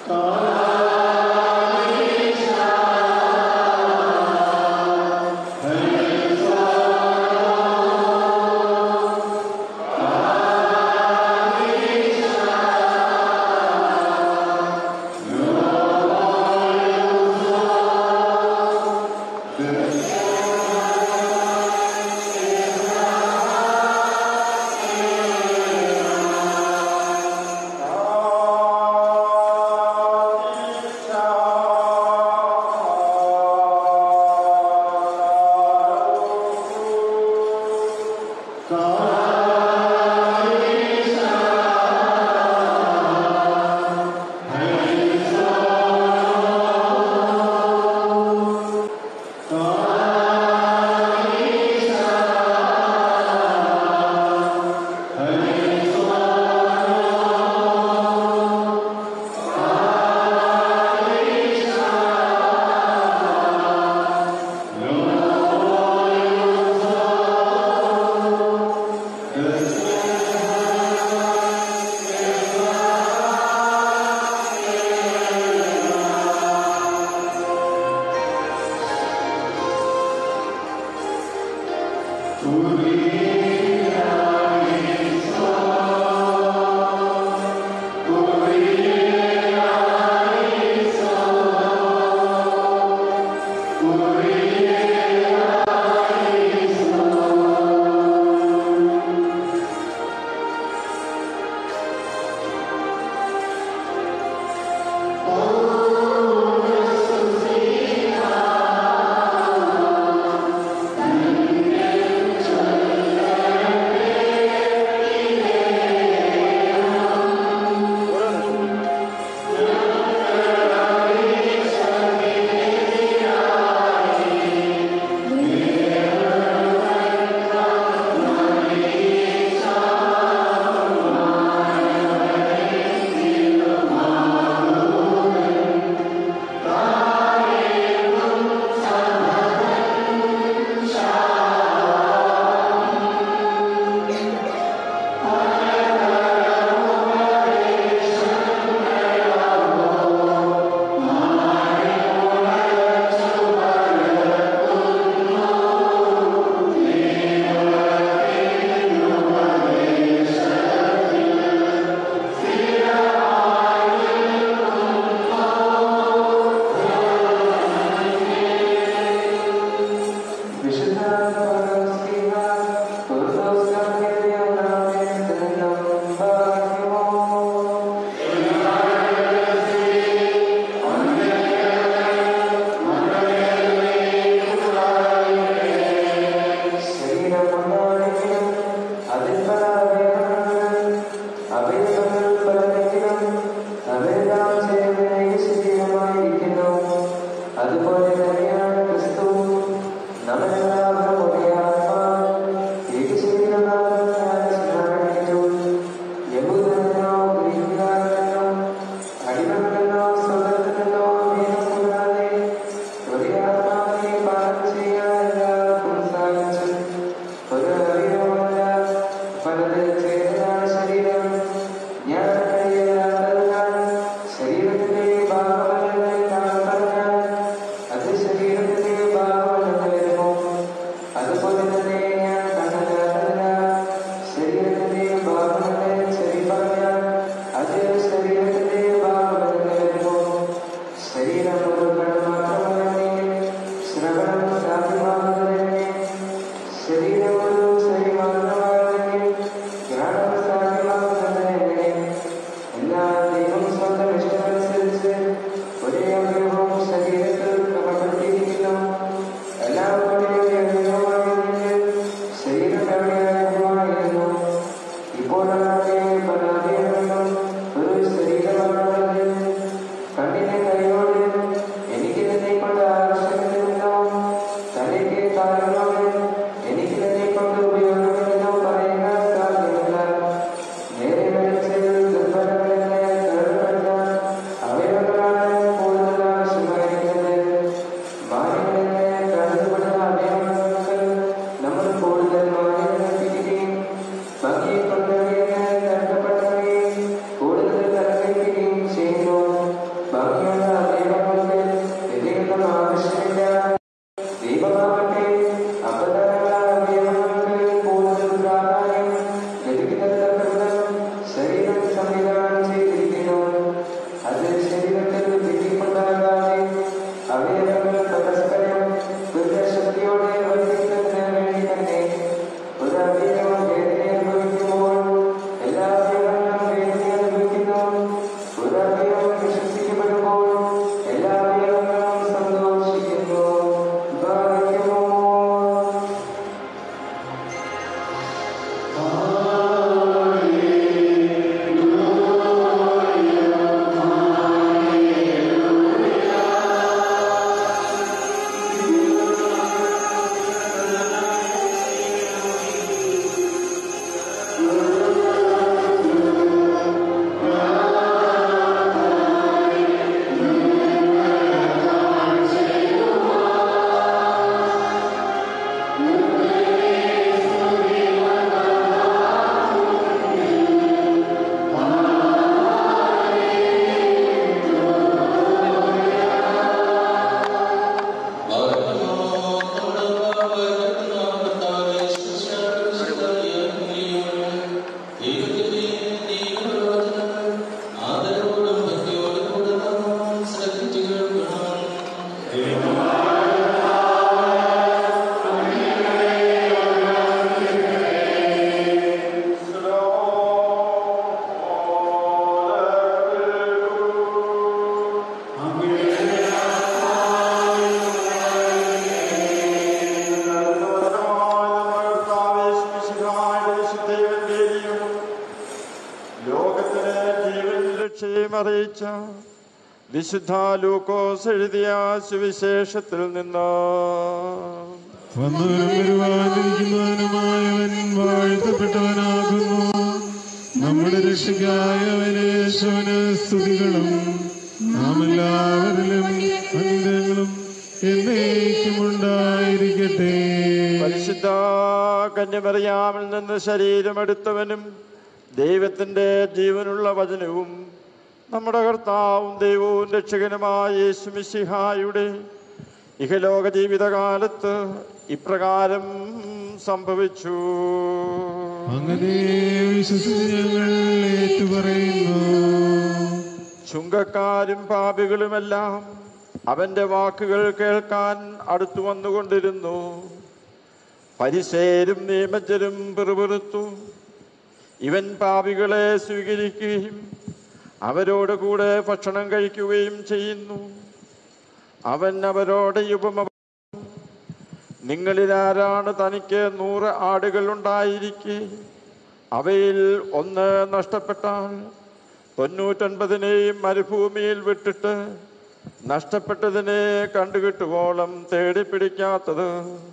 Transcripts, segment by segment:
ും ഭംഗിയുള്ള ദീപങ്ങൾക്ക് എതിരുന്ന ആവശ്യമില്ല ദീപമാകട്ടെ അപകടങ്ങളായ നിയമങ്ങൾക്ക് കൂടുതൽ പ്രാധാന്യം ലഭിക്കത്തക്കവിധം ശരീരം സംവിധാനം ചെയ്തിരിക്കുന്നു അത് ശരീരത്തിൽ വിധിമുണ്ടാകാതെ അവയവങ്ങൾ പരസ്പരം ദുർശക്തിയോടെ വർദ്ധിക്കുന്നതിന് വേണ്ടി തന്നെ ഒരു അവയവം വേദന അനുഭവിക്കുമ്പോൾ എല്ലാ അവയവങ്ങളും വേദന അനുഭവിക്കുന്നു ഒരു അവയവം വിശ്വസിക്കപ്പെടുമ്പോൾ എല്ലാ അവയവങ്ങളും സന്തോഷിക്കുന്നു ഭാഗ്യമോ ലോകത്തിന് ജീവൻ രക്ഷയും അറിയിച്ച വിശുദ്ധ ലൂക്കോസ് എഴുതിയ സുവിശേഷത്തിൽ നിന്ന് വന്നവനും വരുവാനിരിക്കുന്നവനുമായവൻ വാഴ്ത്തപ്പെട്ടവനാകുന്നു നമ്മുടെ രക്ഷയ്ക്കായവനെ ശോന സ്തുതികളും നാം എല്ലാവരിലും അനുഗ്രഹങ്ങളും എന്നേക്കും ഉണ്ടായിരിക്കട്ടെ പരിശുദ്ധ കന്യമറിയാമിൽ നിന്ന് ശരീരമെടുത്തവനും ദൈവത്തിന്റെ ജീവനുള്ള വചനവും നമ്മുടെ കർത്താവും ദൈവവും രക്ഷകനുമായ യേശുമിശിഹായുടെ ഇഹലോക ജീവിതകാലത്ത് ഇപ്രകാരം സംഭവിച്ചു അങ്ങനെ വിശ്വസിച്ച് ഞങ്ങൾ ഏറ്റുപറയുന്നു ചുങ്കക്കാരും പാപികളുമെല്ലാം അവന്റെ വാക്കുകൾ കേൾക്കാൻ അടുത്തു വന്നുകൊണ്ടിരുന്നു പരിസേരും നിയമജരും പിറുപിറുത്തു ഇവൻ പാപികളെ സ്വീകരിക്കുകയും അവരോട് കൂടെ ഭക്ഷണം കഴിക്കുകയും ചെയ്യുന്നു അവൻ അവരോട് ഈ ഉപമ പറഞ്ഞു. നിങ്ങളിൽ ആരാണ് തനിക്ക് നൂറ് ആടുകൾ ഉണ്ടായിരിക്കെ അവയിൽ ഒന്ന് നഷ്ടപ്പെട്ടാൽ തൊണ്ണൂറ്റൊൻപതിനെയും മരുഭൂമിയിൽ വിട്ടിട്ട് നഷ്ടപ്പെട്ടതിനെ കണ്ടുകിട്ടുവോളം തേടി പിടിക്കാത്തത്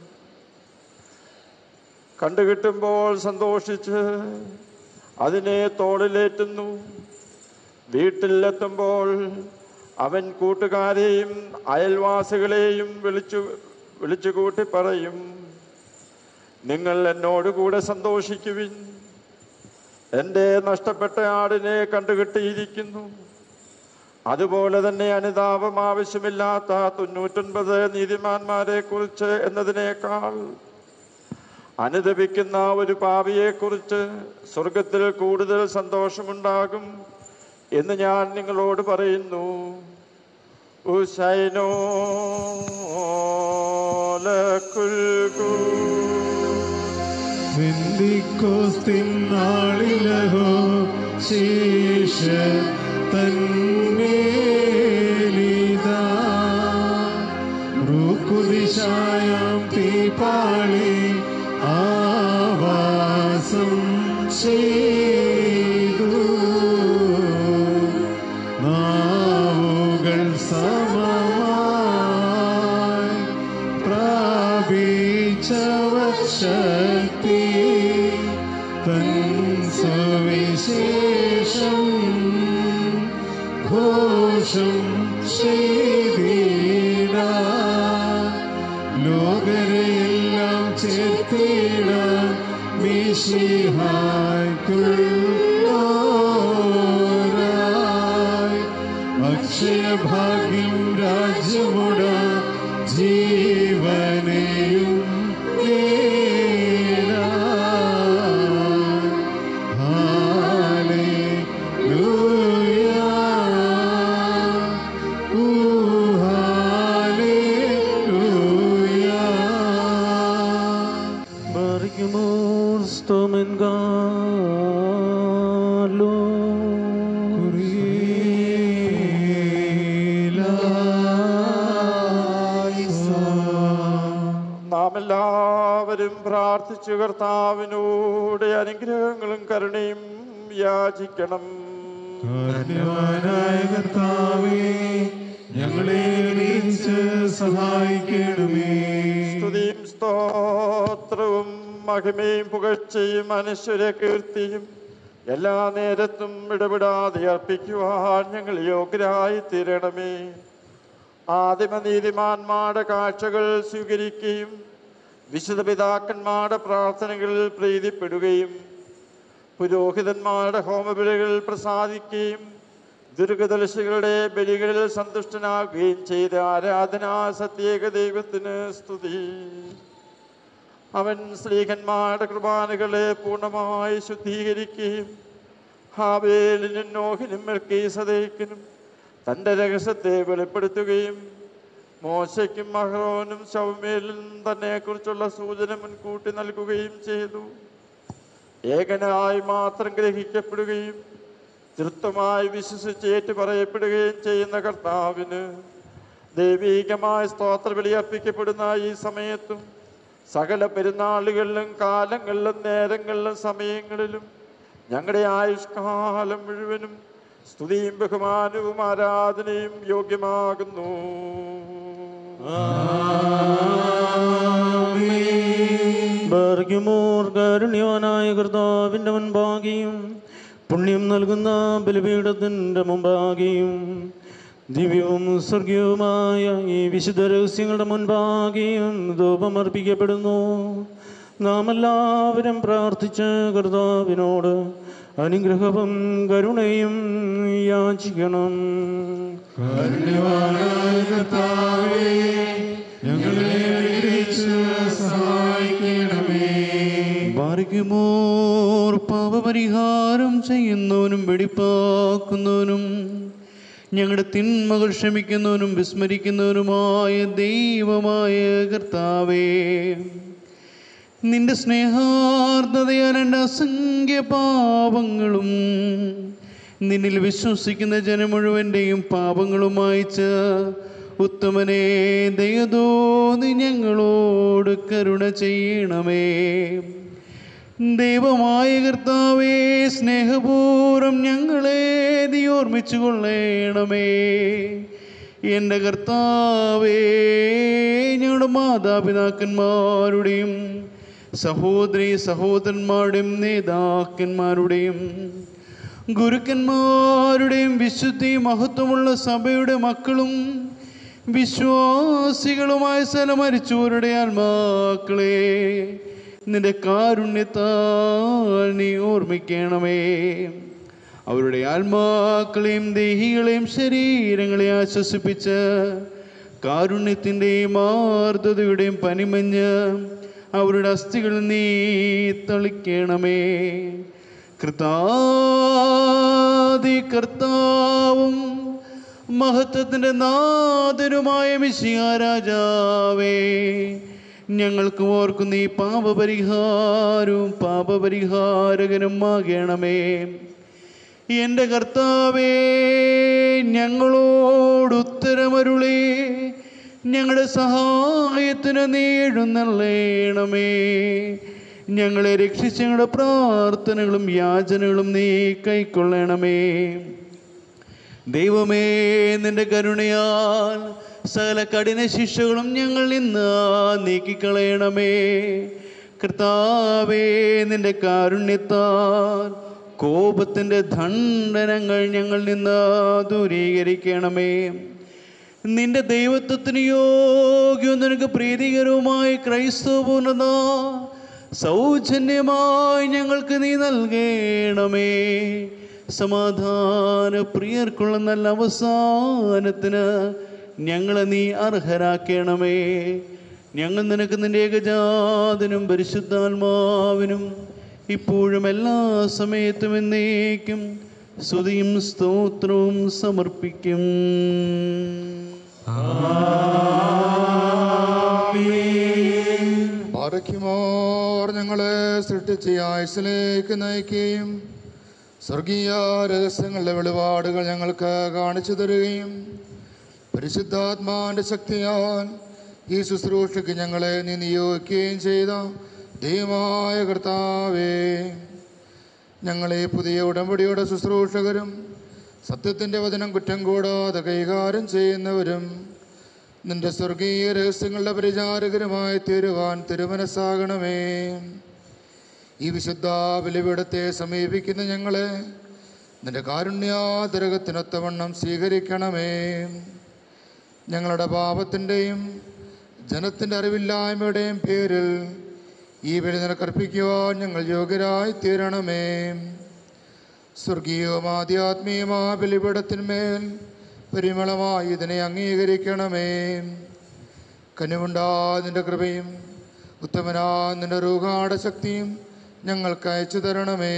കണ്ടുകിട്ടുമ്പോൾ സന്തോഷിച്ച് അതിനെ തോളിലേറ്റുന്നു വീട്ടിലെത്തുമ്പോൾ അവൻ കൂട്ടുകാരെയും അയൽവാസികളെയും വിളിച്ചു വിളിച്ചു കൂട്ടി പറയും നിങ്ങൾ എന്നോട് കൂടെ സന്തോഷിക്കുവിൻ എൻ്റെ നഷ്ടപ്പെട്ട ആടിനെ കണ്ടുകിട്ടിയിരിക്കുന്നു അതുപോലെ തന്നെ അനുതാപം ആവശ്യമില്ലാത്ത തൊണ്ണൂറ്റൊൻപത് നീതിമാന്മാരെ കുറിച്ച് എന്നതിനേക്കാൾ അനുദപിക്കുന്ന ഒരു പാപിയെക്കുറിച്ച് സ്വർഗത്തിൽ കൂടുതൽ സന്തോഷമുണ്ടാകും എന്ന് ഞാൻ നിങ്ങളോട് പറയുന്നു ഉശൈനോ ലക്കുൽകൂ ബന്ധിക്കോസ്തിൻ നാളിലഹോ ശേഷ തന്മേലിതാ റുക്കുദിശായാം തീപാളി ആവാസം ചെയ്തു നാവുകൾ സമമായി പ്രാപിച്ചവർ ശക്തി തൻ സുവിശേഷം ഘോഷം ചെയ്തിട ലോകരെയെല്ലാം ചേർത്തിട മിശിഹായ്ക്കുള്ളോരായി അക്ഷയഭാഗ്യം രാജ്യമുട ജീവനെയും നേടാം. ഹാലേലൂയ. ഊ, ഹാലേലൂയ. Bargimor stomen galo. നാം എല്ലാവരും പ്രാർത്ഥിച്ചു കർത്താവിനോട് അനുഗ്രഹങ്ങളും കരുണയും യാചിക്കണം കാരുണ്യവാനായ കർത്താവേ ഞങ്ങളെ വിളിച്ച് സഹായിക്കണമേ സ്തുതിയും സ്തോത്രവും മഹിമയും പുകഴ്ചയും അനശ്വര കീർത്തിയും എല്ലാ നേരത്തും ഇടപെടാതെ അർപ്പിക്കുവാൻ ഞങ്ങൾ യോഗ്യരായി തീരണമേ ആദിമനീതിമാന്മാരുടെ കാഴ്ചകൾ സ്വീകരിക്കുകയും വിശുദ്ധ പിതാക്കന്മാരുടെ പ്രാർത്ഥനകളിൽ പ്രീതിപ്പെടുകയും പുരോഹിതന്മാരുടെ ഹോമബലികൾ പ്രസാദിക്കുകയും ദുർഗദർശികളുടെ ബലികളിൽ സന്തുഷ്ടനാകുകയും ചെയ്ത ആരാധനാ സത്യേക ദൈവത്തിന് സ്തുതി അവൻ സ്ത്രീകന്മാരുടെ കുർബാനകളെ പൂർണ്ണമായി ശുദ്ധീകരിക്കുകയും ഹാവേലിനും നോഹിനും മെൽക്കീസദേക്കിനും തൻ്റെ രഹസ്യത്തെ വെളിപ്പെടുത്തുകയും മോശയ്ക്കും മഹ്റോനും ശവമേലിനും തന്നെക്കുറിച്ചുള്ള സൂചന മുൻകൂട്ടി നൽകുകയും ചെയ്തു ഏകനായി മാത്രം ഗ്രഹിക്കപ്പെടുകയും തൃത്വമായി വിശ്വസിച്ച് ഏറ്റു പറയപ്പെടുകയും ചെയ്യുന്ന കർത്താവിന് ദൈവീകമായ സ്തോത്ര ബലി അർപ്പിക്കപ്പെടുന്ന ഈ സമയത്തും സകല പെരുന്നാളുകളിലും കാലങ്ങളിലും നേരങ്ങളിലും സമയങ്ങളിലും ഞങ്ങളുടെ ആയുഷ്കാലം മുഴുവനും സ്തുതിയും ബഹുമാനവും ആരാധനയും യോഗ്യമാകുന്നു ബർഗിമോർ കാരുണ്യവാനായ കർത്താവിൻ്റെ മുൻപാകെയും പുണ്യം നൽകുന്ന ബലിപീഠത്തിൻ്റെ മുമ്പാകെയും ദിവ്യവും സ്വർഗീയവുമായ ഈ വിശുദ്ധ രഹസ്യങ്ങളുടെ മുൻപാകെയും ധൂപമർപ്പിക്കപ്പെടുന്നു നാം എല്ലാവരും പ്രാർത്ഥിച്ച് കർത്താവിനോട് അനുഗ്രഹവും കരുണയും യാചിക്കണം കാരുണ്യവാനായ കർത്താവേ ഞങ്ങളെ അനുഗ്രഹിച്ച് സഹായിക്കണമേ ബാരിക്കുമോർ പാപപരിഹാരം ചെയ്യുന്നവനും വെടിപ്പാക്കുന്നവനും ഞങ്ങളുടെ തിന്മകൾ ക്ഷമിക്കുന്നവനും വിസ്മരിക്കുന്നവനുമായ ദൈവമായ കർത്താവേ നിന്റെ സ്നേഹാർദ്ദതയാൽ എൻ്റെ അസംഖ്യ പാപങ്ങളും നിന്നിൽ വിശ്വസിക്കുന്ന ജനം മുഴുവൻ്റെയും പാപങ്ങളും മായ്ച്ച് ഉത്തമനെ ദയതോന്നി ഞങ്ങളോട് കരുണ ചെയ്യണമേ ദൈവമായ കർത്താവേ സ്നേഹപൂർവ്വം ഞങ്ങളെ നീ ഓർമ്മിച്ചു കൊള്ളണമേ എൻ്റെ കർത്താവേ ഞങ്ങളുടെ മാതാപിതാക്കന്മാരുടെയും സഹോദരി സഹോദരന്മാരുടെയും നേതാക്കന്മാരുടെയും ഗുരുക്കന്മാരുടെയും വിശുദ്ധി മഹത്വമുള്ള സഭയുടെ മക്കളും വിശ്വാസികളുമായ സ്ഥലം മരിച്ചവരുടെ ആത്മാക്കളെ നിന്റെ കാരുണ്യത്താൽ നീ ഓർമ്മിക്കണമേ അവരുടെ ആത്മാക്കളെയും ദേഹികളെയും ശരീരങ്ങളെയും ആശ്വസിപ്പിച്ച് കാരുണ്യത്തിൻ്റെയും ആർദ്രതയുടെയും പനിമഞ്ഞ് അവരുടെ അസ്ഥികൾ നീ തളിക്കണമേ കൃതാതി കർത്താവും മഹത്വത്തിൻ്റെ നാഥനുമായ മിശിയ രാജാവേ ഞങ്ങൾക്ക് ഓർക്കുന്ന ഈ പാപപരിഹാരവും പാപപരിഹാരകനും ആകണമേ എൻ്റെ കർത്താവേ ഞങ്ങളോട് ഉത്തരമരുളി ഞങ്ങളുടെ സഹായത്തിന് നീ എഴുന്നള്ളേണമേ ഞങ്ങളെ രക്ഷിച്ച ഞങ്ങളുടെ പ്രാർത്ഥനകളും യാചനകളും നീ കൈക്കൊള്ളണമേ ദൈവമേ നിന്റെ കരുണയാൽ സകല കഠിന ശിക്ഷകളും ഞങ്ങൾ നിന്ന് നീക്കിക്കളയണമേ കർത്താവേ നിന്റെ കാരുണ്യത്താൽ കോപത്തിൻ്റെ ദണ്ഡനങ്ങൾ ഞങ്ങൾ നിന്ന് ദൂരീകരിക്കണമേ നിന്റെ ദൈവത്വത്തിന് യോഗ്യവും നിനക്ക് പ്രീതികരവുമായ ക്രൈസ്തവ പൂർണ്ണത സൗജന്യമായി ഞങ്ങൾക്ക് നീ നൽകണമേ സമാധാന പ്രിയർക്കുള്ള നല്ല അവസാനത്തിന് ഞങ്ങളെ നീ അർഹരാക്കണമേ ഞങ്ങൾ നിനക്ക് നിന്റെ ഏകജാതനും പരിശുദ്ധാത്മാവിനും ഇപ്പോഴും എല്ലാ സമയത്തും എന്നേക്കും സ്തുതിയും സ്തോത്രവും സമർപ്പിക്കും പാറയ്ക്കുമോർ ഞങ്ങളെ സൃഷ്ടിച്ച് ആയുസിലേക്ക് നയിക്കുകയും സ്വർഗീയ രഹസ്യങ്ങളുടെ വെളിപാടുകൾ ഞങ്ങൾക്ക് കാണിച്ചു തരികയും പരിശുദ്ധാത്മാവിൻ്റെ ശക്തിയാൽ ഈ ശുശ്രൂഷയ്ക്ക് ഞങ്ങളെ നീ നിയോഗിക്കുകയും ചെയ്ത ദൈവമായ കർത്താവേ ഞങ്ങളെ പുതിയ ഉടമ്പടിയുടെ ശുശ്രൂഷകരും സത്യത്തിൻ്റെ വചനം കുറ്റം കൂടാതെ കൈകാര്യം ചെയ്യുന്നവരും നിന്റെ സ്വർഗീയ രഹസ്യങ്ങളുടെ പരിചാരകരുമായി തീരുവാൻ തിരുമനസ്സാകണമേ ഈ വിശുദ്ധ ബലിപീഠത്തെ സമീപിക്കുന്ന ഞങ്ങളെ നിന്റെ കാരുണ്യാതരകത്തിനൊത്തവണ്ണം സ്വീകരിക്കണമേ ഞങ്ങളുടെ പാപത്തിൻ്റെയും ജനത്തിൻ്റെ അറിവില്ലായ്മയുടെയും പേരിൽ ഈ ബലി നിനക്കർപ്പിക്കുവാൻ ഞങ്ങൾ യോഗ്യരായി തീരണമേ സ്വർഗീയവും ആധ്യാത്മീയമായ ബലിപീഠത്തിന്മേൽ പരിമളമായി ഇതിനെ അംഗീകരിക്കണമേ കനിവുണ്ടാ നിന്റെ കൃപയും ഉത്തമനാ നിന്റെ രൂഹാട ശക്തിയും ഞങ്ങൾക്ക് അയച്ചു തരണമേ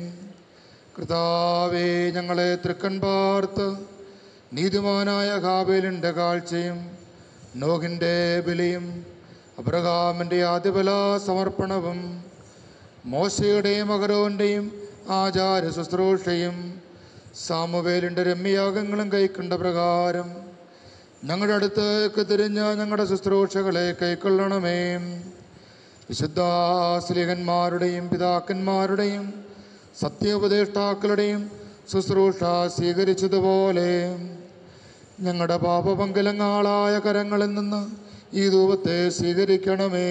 കർത്താവേ ഞങ്ങളെ തൃക്കൺ പാർത്ത് നീതിമാനായ കാബേലിൻ്റെ കാഴ്ചയും നോഹിൻ്റെ ബലിയും അബ്രഹാമിൻ്റെ ആദ്യബല സമർപ്പണവും മോശയുടെയും അഹരോൻ്റെയും ആചാര ശുശ്രൂഷയും സാമുവേലിൻ്റെ രമ്യയാഗങ്ങളും കൈക്കൊണ്ട പ്രകാരം ഞങ്ങളുടെ അടുത്തേക്ക് തിരിഞ്ഞ ഞങ്ങളുടെ ശുശ്രൂഷകളെ കൈക്കൊള്ളണമേ വിശുദ്ധ സ്ലിഹന്മാരുടെയും പിതാക്കന്മാരുടെയും സത്യോപദേഷ്ടാക്കളുടെയും ശുശ്രൂഷ സ്വീകരിച്ചതുപോലെ ഞങ്ങളുടെ പാപപങ്കലങ്ങളായ കരങ്ങളിൽ നിന്ന് ഈ ധൂപത്തെ സ്വീകരിക്കണമേ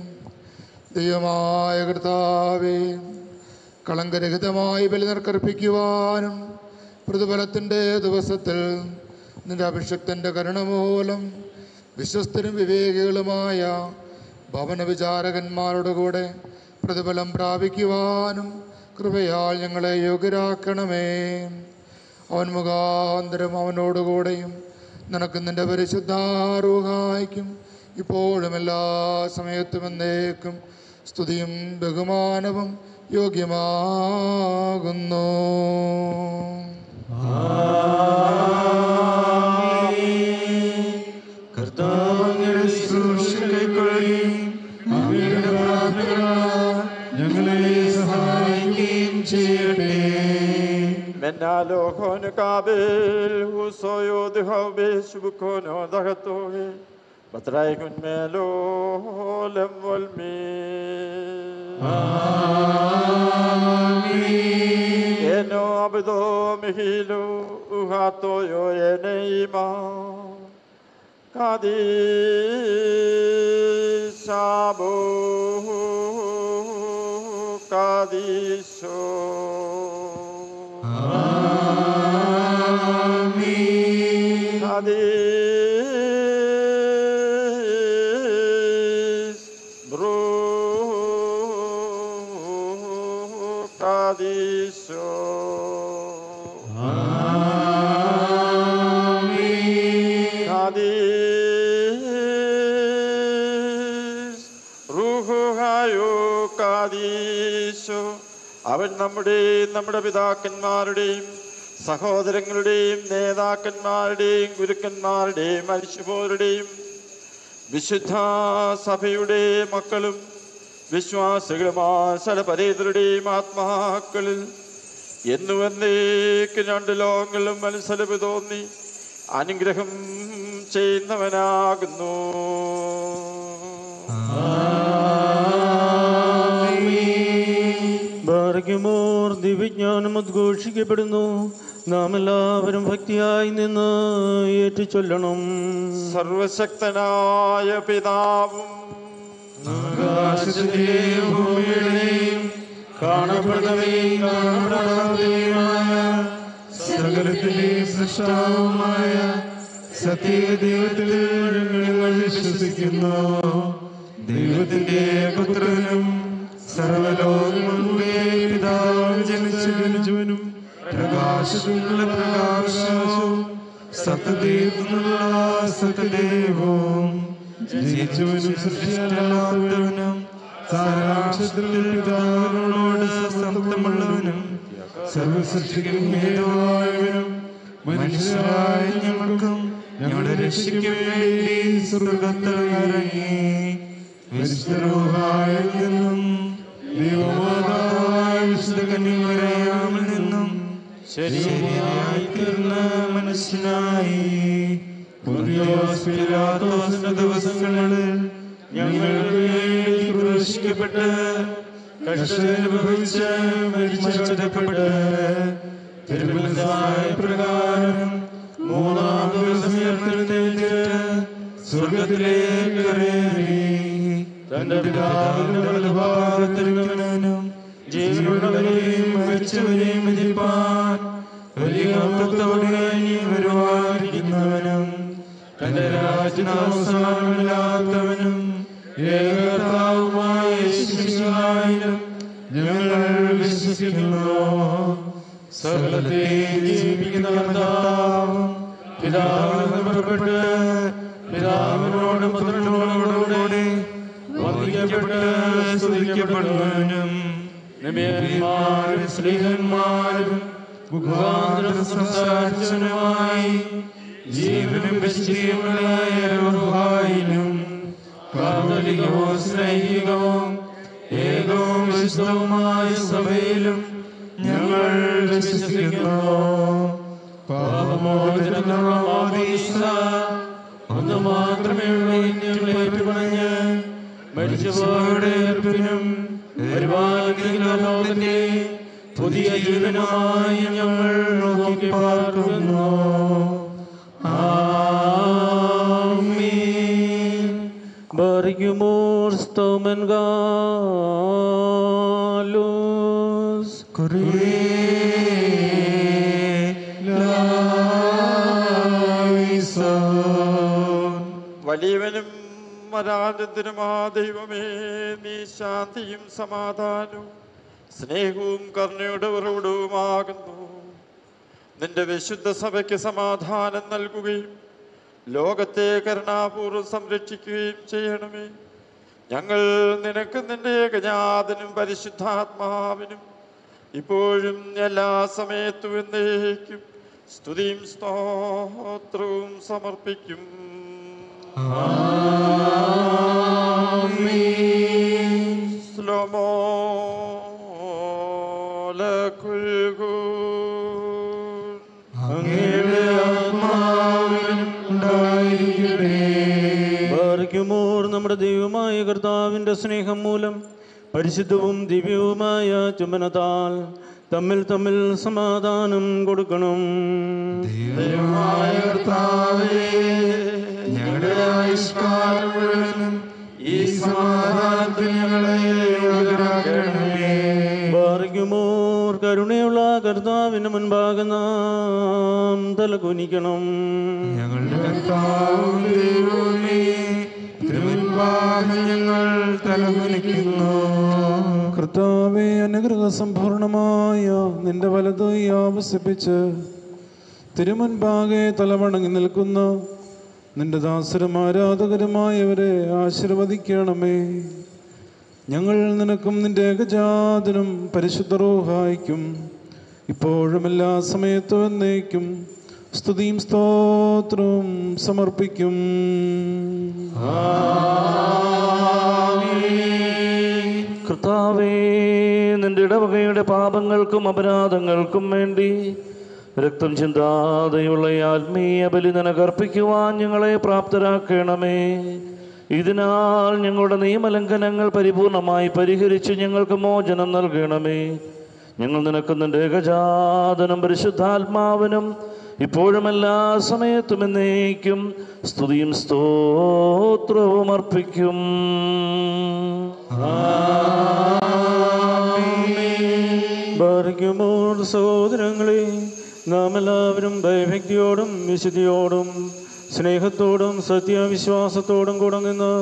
ദൈവമായ കർത്താവേ കളങ്കരഹിതമായി ബലി നിറക്കർപ്പിക്കുവാനും പ്രതിഫലത്തിൻ്റെ ദിവസത്തിൽ നിന്റെ അഭിഷക്തൻ്റെ കരുണ മൂലം വിശ്വസ്തരും വിവേകികളുമായ ഭവന വിചാരകന്മാരുടെ കൂടെ പ്രതിഫലം പ്രാപിക്കുവാനും കൃപയാൽ ഞങ്ങളെ യോഗ്യരാക്കണമേ അവൻ മുഖാന്തരം അവനോടുകൂടെയും നിനക്ക് നിന്റെ പരിശുദ്ധാരൂഹായിക്കും ഇപ്പോഴും എല്ലാ സമയത്തും എന്നേക്കും സ്തുതിയും ബഹുമാനവും യോഗ്യമാകുന്നു കർത്താവങ്ങളുടെ ശുശ്രൂഷ കൈക്കൊള്ളുകയും അങ്ങയുടെ പ്രാർത്ഥനകളാൽ ഞങ്ങളെ സഹായിക്കുകയും ചെയ്യട്ടെ Menalo kon kabel husoyo de habe shukono dagatoge batray kun melo lem wal mi eno abdo mihilo uhato yo eneima kadi sabo kadisho Kadis Bru Kadisho Kadis Ruhayo Kadisho അവൻ നമ്മുടെയും നമ്മുടെ പിതാക്കന്മാരുടെയും സഹോദരങ്ങളുടെയും നേതാക്കന്മാരുടെയും ഗുരുക്കന്മാരുടെയും മരിച്ചുപോരുടെയും വിശുദ്ധ സഭയുടെ മക്കളും വിശ്വാസികളുമായ സലപരേതരുടെയും ആത്മാക്കളിൽ എന്നുവന്നേക്ക് രണ്ട് ലോകങ്ങളും മനസ്സലവ് തോന്നി അനുഗ്രഹം ചെയ്യുന്നവനാകുന്നു ഭാഗ്യമോർ ദിവ്യജ്ഞാനം ഉദ്ഘോഷിക്കപ്പെടുന്നു നാം എല്ലാവരും ഭക്തിയായി നിന്ന് ഏറ്റുചൊല്ലണം സർവശക്തനായ പിതാവും ആകാശത്തിന്റെയും ഭൂമിയുടെയും കാണപ്പെടുന്നവയും കാണപ്പെടാത്തവയുമായ സകലത്തിന്റെയും സൃഷ്ടാവുമായ സത്യദൈവത്തിൽ ഞങ്ങൾ വിശ്വസിക്കുന്നു ദൈവത്തിന്റെ പുത്രനും സർവലോകങ്ങളുടെ പിതാവ് ജനിച്ചു ജനിച്ചവനും പ്രകാശത്തിനുള്ള പ്രകാശവും സത്യദൈവത്തിനുള്ള സത്യദൈവവും ജനിച്ചവനും സൃഷ്ടിയല്ലാത്തവനും സാരാംശത്തിൽ പിതാവിനോട് സത്യമുള്ളവനും സർവസൃഷ്ടിക്കും ഹേതുവായവനും മനുഷ്യരായ ഞങ്ങൾക്കും ഞങ്ങളുടെ രക്ഷയ്ക്ക് വേണ്ടി സ്വർഗത്തിൽ ഇറങ്ങി വിശുദ്ധരൂഹായിൽ നിന്നും ദൈവമാതാവായ വിശുദ്ധ കന്യമരയാമിൽ നിന്നും ശരിയായി തീർന്ന മനുഷ്യനായി പുതിയോസ് പിലാത്തോസിന്റെ ദിവസങ്ങളിൽ ഞങ്ങൾക്ക് വേണ്ടി ക്രൂശിക്കപ്പെട്ട് കഷ്ടനുഭവിച്ച് മരിച്ചടക്കപ്പെട്ട് തിരുമനസായ പ്രകാരം മൂന്നാം ദിവസം ഉയർത്തെഴുന്നേറ്റ് സ്വർഗത്തിലേക്ക് കയറി തന്റെ പിതാവിന്റെ വലഭാഗത്തിരിക്കുന്നവനും ജീവനുള്ളവരെയും മരിച്ചവരെയും വിധിപ്പാൻ വലിയ മഹത്വത്തോടെ ഇനി വരുവാനിരിക്കുന്നവനും തന്റെ രാജ്യനാവസാനമില്ലാത്തവനും ഏകർത്താവുമായ യേശുമിശിഹായിലും ഞങ്ങൾ വിശ്വസിക്കുന്നു സകലത്തെ ജീവിക്കുന്ന കർത്താവും പിതാവിൽ നിന്ന് പുറപ്പെട്ട് പിതാവിനോടും പുത്രനോടുകൂടെ വന്ദിക്കപ്പെട്ട് സ്തുതിക്കപ്പെടുന്നവനും നബിയന്മാരും സ്ത്രീഹന്മാരും മുഖാന്തരം സംസാരിച്ചവനുമായി ജീവനും വിശുദ്ധിയുമായ റുഹായിലും കാതലികവും സ്നേഹികവും ഏകവും വിശുദ്ധവുമായ സഭയിലും ഞങ്ങൾ വിശ്വസിക്കുന്നു പാപമോചനത്തിനുള്ള മാമോദീസ ഒന്ന് മാത്രമേ ഉള്ളൂ ഞങ്ങളെ ഏറ്റുപറഞ്ഞ് മരിച്ചുപോയുടെ ഏർപ്പിനും വരുവാനിരിക്കുന്ന ലോകത്തിന്റെ പുതിയ ജീവനുമായി ഞങ്ങൾ നോക്കി പാർക്കുന്നു ആമീൻ Bargimor stomen galus വലിയവനും മരാനന്ദനുമാ ദൈവമേ നീ ശാന്തിയും സമാധാനവും സ്നേഹവും കരുണയുടെ ഉറവിടവുമാകുന്നു നിന്റെ വിശുദ്ധ സഭയ്ക്ക് സമാധാനം നൽകുകയും ലോകത്തെ കരുണാപൂർവ്വം സംരക്ഷിക്കുകയും ചെയ്യണമേ ഞങ്ങൾ നിനക്ക് നിന്റെ ഏകജാതനും പരിശുദ്ധാത്മാവിനും ഇപ്പോഴും എല്ലാ സമയത്തും എന്നേക്കും സ്തുതിയും സ്തോത്രവും സമർപ്പിക്കും സ്ലോമോ അങ്ങയുടെ ആത്മാവിനും ഉണ്ടായിരിക്കട്ടെ ബാർക്കുമോർ നമ്മുടെ ദൈവമായ കർത്താവിൻ്റെ സ്നേഹം മൂലം പരിശുദ്ധവും ദിവ്യവുമായ ചുമനത്താൽ തമ്മിൽ തമ്മിൽ സമാധാനം കൊടുക്കണം ദൈവമായ കർത്താവേ ഞങ്ങളുടെ ആയുഷ്കാലം മുഴുവനും ഈ സമാധാനത്തിൽ ഞങ്ങളെ യോഗ്യരാക്കണമേ ബാർക്കുമോർ കരുണയുള്ള കർത്താവിന് മുൻപാകെ നാം തലകുനിക്കണം ഞങ്ങളുടെ കർത്താവും ദൈവമേ തിരുമുൻപാകെ ഞങ്ങൾ തലകുനിക്കുന്നു കർത്താവെ അനുഗ്രഹ സമ്പൂർണമായ നിന്റെ വലത് ആവസിപ്പിച്ച് തിരുമുൻപാകെ തലവണങ്ങി നിൽക്കുന്ന നിന്റെ ദാസരും ആരാധകരുമായവരെ ആശീർവദിക്കണമേ ഞങ്ങൾ നിനക്കും നിന്റെ ഏകജാതനും പരിശുദ്ധ റൂഹായിക്കും ഇപ്പോഴും എല്ലാ സമയത്തും എന്നേക്കും സ്തുതിയും സ്തോത്രവും സമർപ്പിക്കും കർത്താവേ നിന്റെ ഇടവകയുടെ പാപങ്ങൾക്കും അപരാധങ്ങൾക്കും വേണ്ടി രക്തം ചിന്താതെയുള്ള ഈ ആത്മീയ ബലി നിനക്കർപ്പിക്കുവാൻ ഞങ്ങളെ പ്രാപ്തരാക്കണമേ ഇതിനാൽ ഞങ്ങളുടെ നിയമലംഘനങ്ങൾ പരിപൂർണമായി പരിഹരിച്ച് ഞങ്ങൾക്ക് മോചനം നൽകണമേ ഞങ്ങൾ നിനക്ക് നിന്റെ ഏകജാതനും പരിശുദ്ധാത്മാവിനും ഇപ്പോഴും എല്ലാ സമയത്തും എന്നേക്കും സ്തുതിയും സ്തോത്രവും അർപ്പിക്കും ഭാഗ്യമോർ സഹോദരങ്ങളെ നാം എല്ലാവരും ഭയഭക്തിയോടും വിശുദ്ധിയോടും സ്നേഹത്തോടും സത്യവിശ്വാസത്തോടും കുടങ്ങുന്ന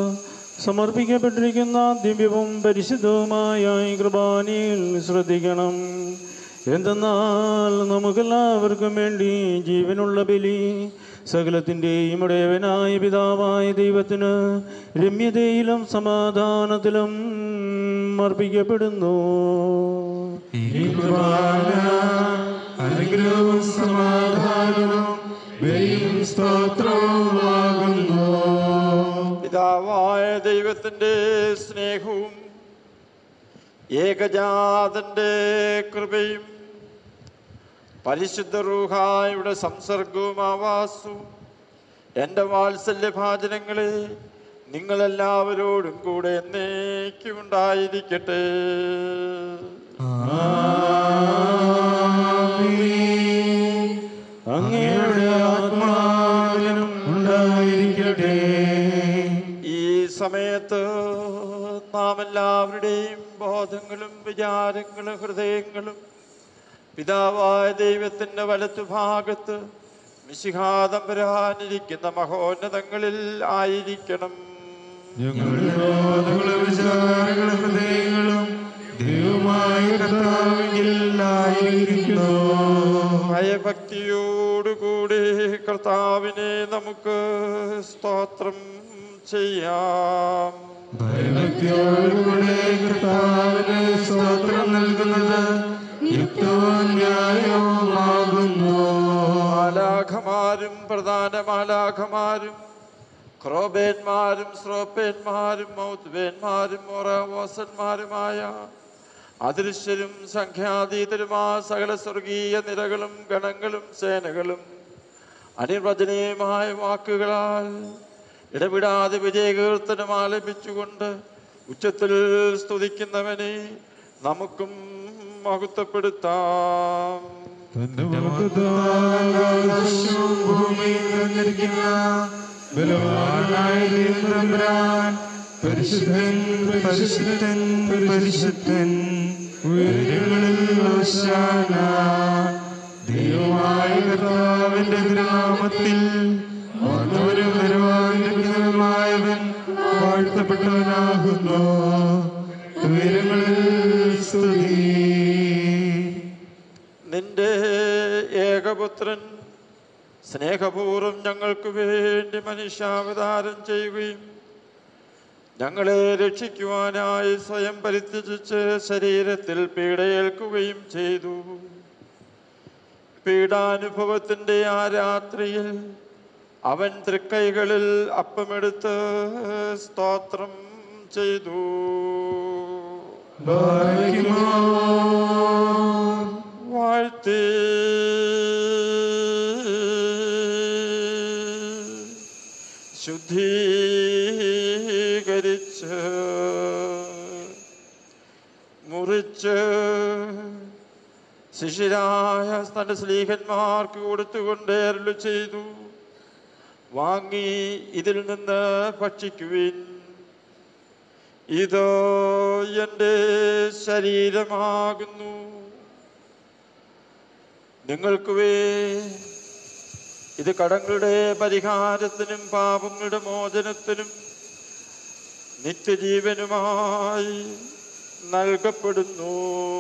സമർപ്പിക്കപ്പെട്ടിരിക്കുന്ന ദിവ്യവും പരിശുദ്ധവുമായ ഈ കൃപാനിയിൽ ശ്രദ്ധിക്കണം എന്തെന്നാൽ നമുക്കെല്ലാവർക്കും വേണ്ടി ജീവനുള്ള ബലി സകലത്തിൻ്റെയും ഇടയവനായ പിതാവായ ദൈവത്തിന് രമ്യതയിലും സമാധാനത്തിലും അർപ്പിക്കപ്പെടുന്നു ഈ കുർബാന അനുഗ്രഹവും സമാധാനവും ബലിയും സ്തോത്രവുമാകുന്നു പിതാവായ ദൈവത്തിൻ്റെ സ്നേഹവും ഏകജാതന്റെ കൃപയും പരിശുദ്ധ റൂഹായുടെ സംസർഗവും ആവാസവും എൻ്റെ വാത്സല്യഭാചനങ്ങളെ നിങ്ങളെല്ലാവരോടും കൂടെ എന്നേക്കും ഉണ്ടായിരിക്കട്ടെ അങ്ങയുടെ ആത്മാവിനും ഉണ്ടായിരിക്കട്ടെ ഈ സമയത്ത് നാം എല്ലാവരുടെയും ബോധങ്ങളും വിചാരങ്ങളും ഹൃദയങ്ങളും പിതാവായ ദൈവത്തിൻ്റെ വലത്തുഭാഗത്ത് മിശിഹാതമ്പരാനിരിക്കുന്ന മഹോന്നതങ്ങളിൽ ആയിരിക്കണം ഞങ്ങളുടെ ബോധങ്ങളും വിചാരങ്ങളും ഹൃദയങ്ങളും ദൈവമായ കർത്താവിൽ ആയിരിക്കുന്നു ഭയഭക്തിയോടുകൂടി കർത്താവിനെ നമുക്ക് സ്തോത്രം ചെയ്യാം ഭയഭക്തിയോടുകൂടെ കർത്താവിന് സ്തോത്രം നൽകുന്നത് യുക്തവും ന്യായവുമാകുന്നു മാലാഖമാരും പ്രധാന മാലാഖമാരും ക്രോബേന്മാരും ശ്രോപ്പേന്മാരും മൗത്ത്ബേന്മാരും മൊറവോസന്മാരുമായ അദൃശ്യരും സംഖ്യാതീതരുമായ സകല സ്വർഗീയ നിരകളും ഗണങ്ങളും സേനകളും അനിർവചനീയമായ വാക്കുകളാൽ ഇടപെടാതെ വിജയകീർത്തനം ആലപിച്ചുകൊണ്ട് ഉച്ചത്തിൽ സ്തുതിക്കുന്നവനെ നമുക്കും മഹത്വപ്പെടുത്താം തന്റെ മഹത്വത്താൽ ആകാശവും ഭൂമിയും നിറഞ്ഞിരിക്കുന്ന ബലവാനായ ദൈവതമ്പുരാൻ പരിശുദ്ധൻ പരിശുദ്ധൻ പരിശുദ്ധൻ ഉയരങ്ങളിൽ ഓശാന ദൈവമായ കർത്താവിന്റെ തിരുനാമത്തിൽ വന്നവരും വരുവാനിരിക്കുന്നവനുമായവൻ വാഴ്ത്തപ്പെട്ടവനാകുന്നു ഉയരങ്ങളിൽ സ്തുതി നിന്റെ ഏകപുത്രൻ സ്നേഹപൂർവ്വം ഞങ്ങൾക്ക് വേണ്ടി മനുഷ്യാവതാരം ചെയ്യുകയും ഞങ്ങളെ രക്ഷിക്കുവാനായി സ്വയം പരിത്യജിച്ച് ശരീരത്തിൽ പീഡയേൽക്കുകയും ചെയ്തു പീഡാനുഭവത്തിൻ്റെ ആ രാത്രിയിൽ അവൻ തൃക്കൈകളിൽ അപ്പമെടുത്ത് സ്തോത്രം ചെയ്തു വാഴ്ത്തി ശുദ്ധീകരിച്ച് മുറിച്ച് ശിശിരായ തന്റെ സ്ലീഹന്മാർക്ക് കൊടുത്തുകൊണ്ട് അരുളി ചെയ്തു വാങ്ങി ഇതിൽ നിന്ന് ഭക്ഷിക്കുവിൻ ഇതോ എൻ്റെ ശരീരമാകുന്നു നിങ്ങൾക്ക് വേ ഇത് കടങ്ങളുടെ പരിഹാരത്തിനും പാപങ്ങളുടെ മോചനത്തിനും നിത്യജീവനുമായി നൽകപ്പെടുന്നു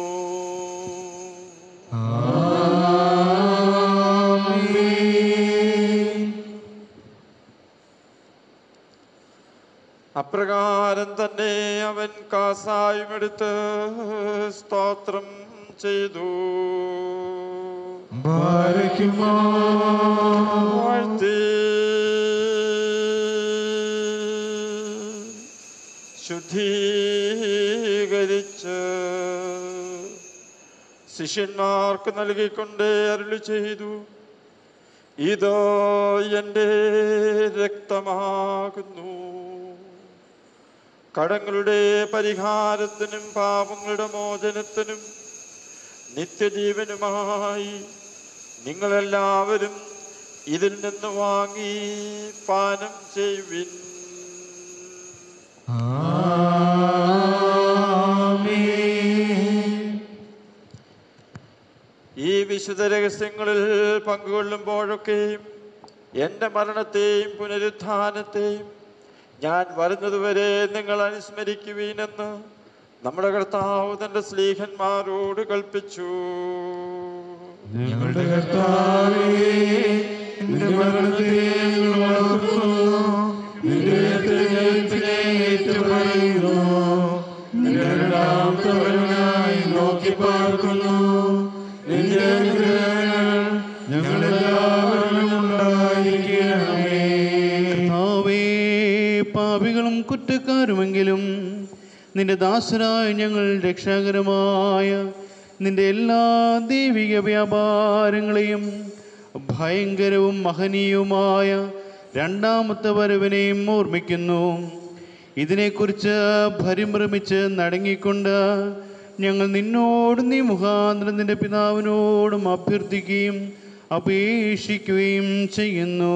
അപ്രകാരം തന്നെ അവൻ കാസായുമെടുത്ത് സ്തോത്രം ചെയ്തു ബാരയ്ക്കുമോ വാഴ്ത്തി ശുദ്ധീകരിച്ച് ശിഷ്യന്മാർക്ക് നൽകിക്കൊണ്ട് അരുളി ചെയ്തു ഇതോ എൻ്റെ രക്തമാകുന്നു കടങ്ങളുടെ പരിഹാരത്തിനും പാപങ്ങളുടെ മോചനത്തിനും നിത്യജീവനുമായി നിങ്ങളെല്ലാവരും ഇതിൽ നിന്ന് വാങ്ങി പാനം ചെയ്യുവിൻ ഈ വിശുദ്ധ രഹസ്യങ്ങളിൽ പങ്കുകൊള്ളുമ്പോഴൊക്കെയും എൻ്റെ മരണത്തെയും പുനരുത്ഥാനത്തെയും ഞാൻ വരുന്നതുവരെ നിങ്ങൾ അനുസ്മരിക്കുവീനെന്ന് നമ്മുടെ കർത്താവ് തൻ്റെ സ്ലീഹന്മാരോട് കൽപ്പിച്ചു ഞങ്ങളുടെ കർത്താവേ നിന്റെ മരണത്തെ ഞങ്ങൾ ഓർക്കുന്നു നിന്റെ ഉയർത്തെഴുന്നേൽപ്പിനെ ഏറ്റുപറയുന്നു നിന്റെ രണ്ടാമത്തെ വരവിനായി നോക്കി പാർക്കുന്നു നിന്റെ അനുഗ്രഹങ്ങൾ ഞങ്ങളെല്ലാവരിലും ഉണ്ടായിരിക്കണമേ കർത്താവേ പാപികളും കുറ്റക്കാരുമെങ്കിലും നിന്റെ ദാസരായ ഞങ്ങൾ രക്ഷാകരമായ നിന്റെ എല്ലാ ദൈവിക വ്യാപാരങ്ങളെയും ഭയങ്കരവും മഹനീയവുമായ രണ്ടാമത്തെ വരവിനെയും ഓർമ്മിക്കുന്നു ഇതിനെക്കുറിച്ച് പരിഭ്രമിച്ച് നടങ്ങിക്കൊണ്ട് ഞങ്ങൾ നിന്നോടും നീ മുഖാന്തരം നിന്റെ പിതാവിനോടും അഭ്യർത്ഥിക്കുകയും അപേക്ഷിക്കുകയും ചെയ്യുന്നു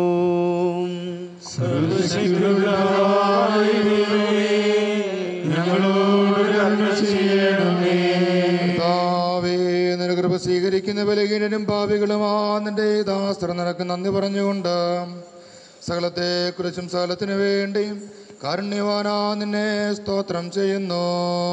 സർവശക്തിയുള്ളവനായ ദൈവമേ, ഞങ്ങളോട് കരുണ ചെയ്യണമേ കർത്താവേ നിന്റെ കൃപ സ്വീകരിക്കുന്ന ബലഹീനരും പാപികളുമാ നിന്റെ ദാസ്ത്ര നിനക്ക് നന്ദി പറഞ്ഞുകൊണ്ട് സകലത്തെ കുറിച്ചും സകലത്തിനു വേണ്ടി കാരുണ്യവാനാ നിന്നെ സ്തോത്രം ചെയ്യുന്നു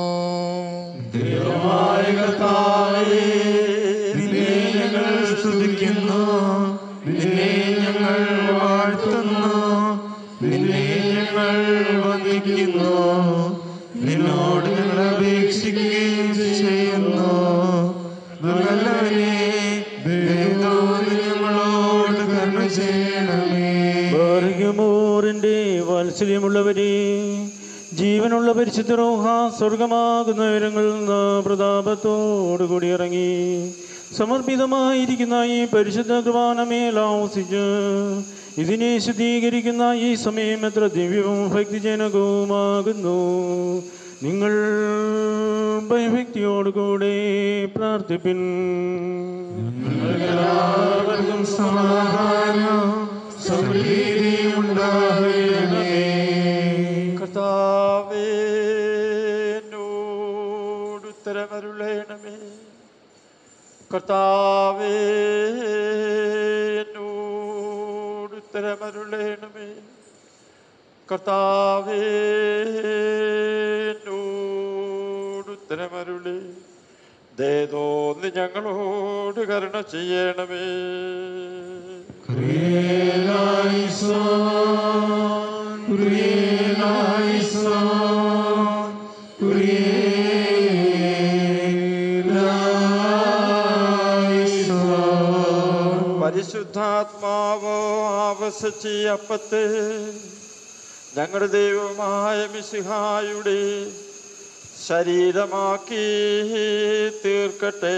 ദൈവമായ കർത്താവേ നിന്നെ ഞങ്ങൾ സ്തുതിക്കുന്നു നിന്നെ ഞങ്ങൾ വാഴ്ത്തുന്നു നിന്നെ ഞങ്ങൾ വന്ദിക്കുന്നു നിന്നോട് ഞങ്ങൾ അപേക്ഷിക്കുകയും ചെയ്യുന്നു ദുർഗല്ലവനെ ദൈവത്തോട് ഞങ്ങളോട് കരുണ ചെയ്യണമേ ഭാർഗ്യമോറിന്റെ വാത്സല്യമുള്ളവരെ ജീവനുള്ള പരിശുദ്ധ റോഹ സ്വർഗമാകുന്ന വിവരങ്ങളിൽ നിന്ന് പ്രതാപത്തോടുകൂടി ഇറങ്ങി സമർപ്പിതമായിരിക്കുന്ന ഈ പരിശുദ്ധ കൃപാനമേലാവസിച്ച് ഇതിനെ ശുദ്ധീകരിക്കുന്ന ഈ സമയം എത്ര ദിവ്യവും ഭക്തിജനകവുമാകുന്നു നിങ്ങൾ ഭയഭക്തിയോടുകൂടെ പ്രാർത്ഥിപ്പിൻ എല്ലാവർക്കും സമാധാനം സമൃദ്ധിയും ഉണ്ടാകണമേ കർത്താവേ എന്നോട് ഉത്തരമരുളേണമേ കർത്താവേ എന്നോട് ഉത്തരമരുളേണമേ കർത്താവേ എന്നോട് ഉത്തരമരുളേ ദേതോന്ന് ഞങ്ങളോട് കരുണ ചെയ്യണമേ പരിശുദ്ധാത്മാവോ ആവസിച്ച് ഈ അപ്പത്തെ ഞങ്ങളുടെ ദൈവമായ മിശിഹായുടെ ശരീരമാക്കി തീർക്കട്ടെ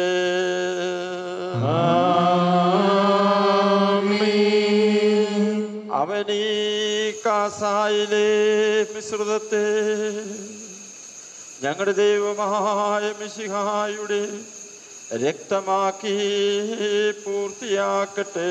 അവനീ കാസായിലെ മിശ്രിതത്തെ ഞങ്ങളുടെ ദൈവമായ മിശിഹായുടെ രക്തമാക്കി പൂർത്തിയാക്കട്ടെ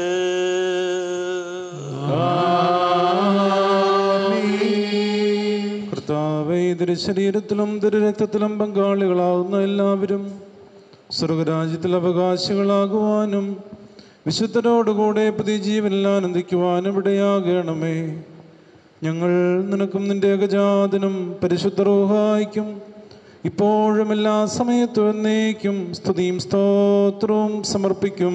കർത്താവേ തിരു ശരീരത്തിലും തിരു രക്തത്തിലും പങ്കാളികളാകുന്ന എല്ലാവരും സ്വർഗരാജ്യത്തിൽ അവകാശികളാകുവാനും വിശുദ്ധരോടുകൂടെ പുതിയ ജീവനിൽ ആനന്ദിക്കുവാനും ഇടയാകണമേ ഞങ്ങൾ നിനക്കും നിന്റെ ഏകജാതനും പരിശുദ്ധ റൂഹായിക്കും ഇപ്പോഴും എല്ലാ സമയത്തും എന്നേക്കും സ്തുതിയും സ്തോത്രവും സമർപ്പിക്കും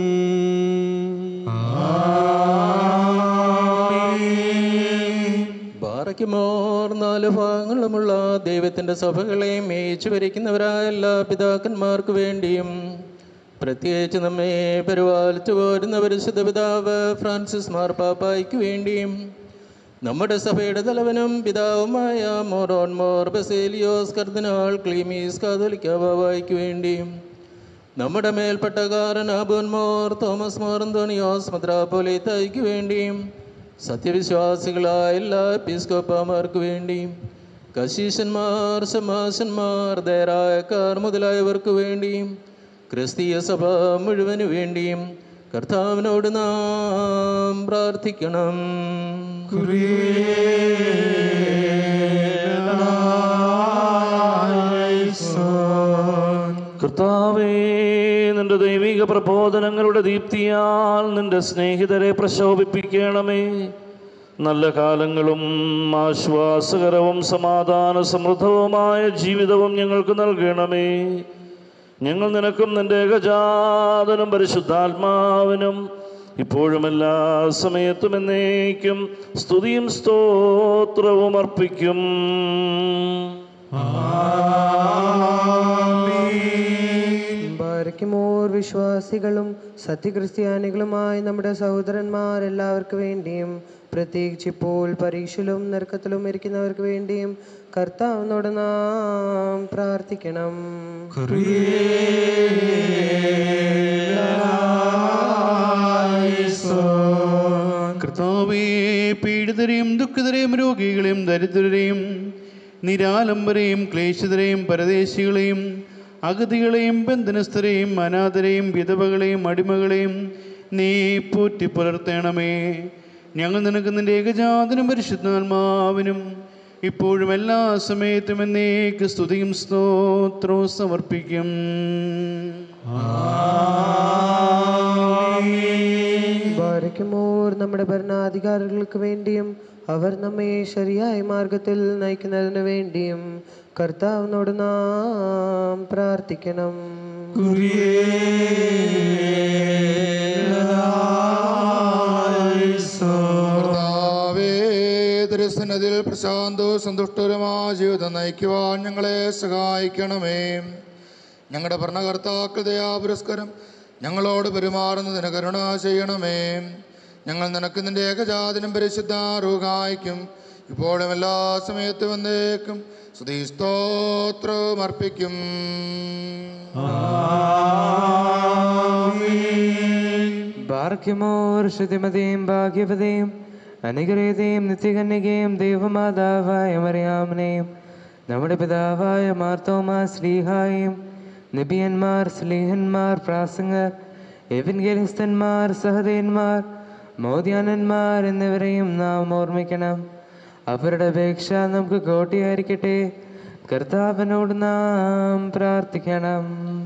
ബാറയ്ക്കുമോർ നാല് ഭാഗങ്ങളുമുള്ള ദൈവത്തിൻ്റെ സഭകളെ മേയിച്ചു ഭരിക്കുന്നവരായ എല്ലാ പിതാക്കന്മാർക്ക് വേണ്ടിയും പ്രത്യേകിച്ച് നമ്മെ പരിപാലിച്ചു പോരുന്ന പരിശുദ്ധ പിതാവ് ഫ്രാൻസിസ് മാർപ്പാപ്പായ്ക്ക് വേണ്ടിയും നമ്മുടെ സഭയുടെ തലവനും പിതാവുമായ മോറോൻ മോർ ബസേലിയോസ് കർദിനാൾ ക്ലീമീസ് കാതോലിക്ക ബാബായ്ക്ക് വേണ്ടിയും നമ്മുടെ മേൽപ്പെട്ടക്കാരൻ അബുൻ മോർ തോമസ് മോർ അന്തോണിയോസ് മദ്രാപോലിത്തായ്ക്ക് വേണ്ടിയും സത്യവിശ്വാസികളായ എല്ലാ എപ്പിസ്കോപ്പമാർക്ക് വേണ്ടിയും കശീശന്മാർ ശമാശന്മാർ ദേരായക്കാർ മുതലായവർക്ക് വേണ്ടിയും ക്രിസ്തീയ സഭ മുഴുവനു വേണ്ടിയും കർത്താവിനോട് നാം പ്രാർത്ഥിക്കണം കർത്താവേ നിന്റെ ദൈവിക പ്രബോധനങ്ങളുടെ ദീപ്തിയാൽ നിന്റെ സ്നേഹിതരെ പ്രശോഭിപ്പിക്കണമേ നല്ല കാലങ്ങളും ആശ്വാസകരവും സമാധാന സമൃദ്ധവുമായ ജീവിതവും ഞങ്ങൾക്ക് നൽകണമേ ഞങ്ങൾ നിനക്കും നിന്റെ ഏകജാതനും പരിശുദ്ധാത്മാവിനും ഇപ്പോഴും എല്ലാ സമയത്തും എന്നേക്കും സ്തുതിയും സ്തോത്രവും അർപ്പിക്കും ബാരയ്ക്കുമോർ വിശ്വാസികളും സത്യക്രിസ്ത്യാനികളുമായ നമ്മുടെ സഹോദരന്മാർ എല്ലാവർക്കും വേണ്ടിയും പ്രത്യേകിച്ച് ഇപ്പോൾ പരീക്ഷയിലും നരക്കത്തിലും ഇരിക്കുന്നവർക്ക് വേണ്ടിയും കർത്താവിനോട് നാം പ്രാർത്ഥിക്കണം കർത്താവേ പീഡിതരെയും ദുഃഖിതരെയും രോഗികളെയും ദരിദ്രരെയും നിരാലംബരെയും ക്ലേശിതരെയും പരദേശികളെയും അഗതികളെയും ബന്ധനസ്ഥരെയും അനാഥരെയും വിധവകളെയും അടിമകളെയും നീ പോറ്റി പുലർത്തണമേ ഞങ്ങൾ നിനക്ക് നിന്റെ ഏകജാതനും പരിശുദ്ധാത്മാവിനും ഇപ്പോഴും എല്ലാ സമയത്തും എന്നേക്ക് സ്തുതിയും സ്തോത്രവും സമർപ്പിക്കും ബാരയ്ക്കുമോർ നമ്മുടെ ഭരണാധികാരികൾക്ക് വേണ്ടിയും അവർ നമ്മെ ശരിയായ മാർഗത്തിൽ നയിക്കുന്നതിന് വേണ്ടിയും കർത്താവിനോട് നാം പ്രാർത്ഥിക്കണം കർത്താവേ ദുരസനതിൽ പ്രശാന്തവും സന്തുഷ്ടരുമായ ജീവിതം നയിക്കുവാൻ ഞങ്ങളെ സഹായിക്കണമേ ഞങ്ങളുടെ ഭരണകർത്താക്കൾ ദയാപുരസ്കരം ഞങ്ങളോട് പെരുമാറുന്നതിന് കരുണ ചെയ്യണമേ ഞങ്ങൾ നിനക്ക് നിന്റെ ഏകജാതനും പരിശുദ്ധ റൂഹായിക്കും ഇപ്പോഴും എല്ലാ സമയത്തും എന്നേക്കും സ്തുതി സ്തോത്രവും അർപ്പിക്കും ബാർക്കുമോർ ശ്രുതിമതിയും ഭാഗ്യവതയും അനുഗ്രഹീതയും നിത്യകന്യകയും ദൈവമാതാവായ മറിയാമനെയും നമ്മുടെ പിതാവായ മാർത്തോമാ സ്ലീഹായും നിബിയന്മാർ സ്ലീഹന്മാർ പ്രാസംഗർ എവിൻഗലിസ്തന്മാർ സഹദേന്മാർ മോദ്യാനന്മാർ എന്നിവരെയും നാം ഓർമ്മിക്കണം അവരുടെ അപേക്ഷ നമുക്ക് കോട്ടിയായിരിക്കട്ടെ കർത്താവിനോട് നാം പ്രാർത്ഥിക്കണം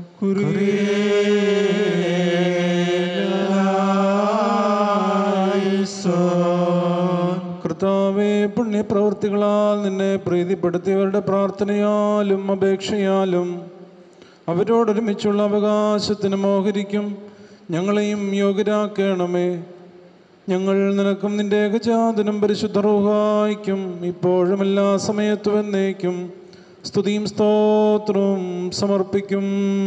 കർത്താവെ പുണ്യപ്രവൃത്തികളാൽ നിന്നെ പ്രീതിപ്പെടുത്തിയവരുടെ പ്രാർത്ഥനയാലും അപേക്ഷയാലും അവരോടൊരുമിച്ചുള്ള അവകാശത്തിന് മോഹരിക്കും ഞങ്ങളെയും യോഗ്യരാക്കണമേ ഞങ്ങൾ നിനക്കും നിന്റെ ഏകജാതനും പരിശുദ്ധ റൂഹായിക്കും ഇപ്പോഴും എല്ലാ സമയത്തും എന്നേക്കും സ്തുതിയും സ്തോത്രവും സമർപ്പിക്കും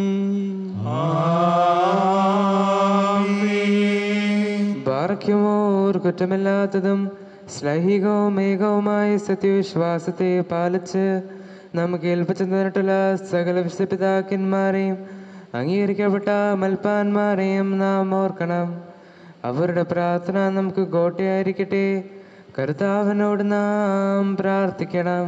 ബാർക്കുമോർ കുറ്റമില്ലാത്തതും ശ്ലൈഹികവും ഏകവുമായ സത്യവിശ്വാസത്തെ പാലിച്ച് നമുക്ക് ഏൽപ്പിച്ചു തന്നിട്ടുള്ള സകല വിശുദ്ധപിതാക്കന്മാരെയും അംഗീകരിക്കപ്പെട്ട മൽപ്പാന്മാരെയും നാം ഓർക്കണം അവരുടെ പ്രാർത്ഥന നമുക്ക് കോട്ടയായിരിക്കട്ടെ കർത്താവിനോട് നാം പ്രാർത്ഥിക്കണം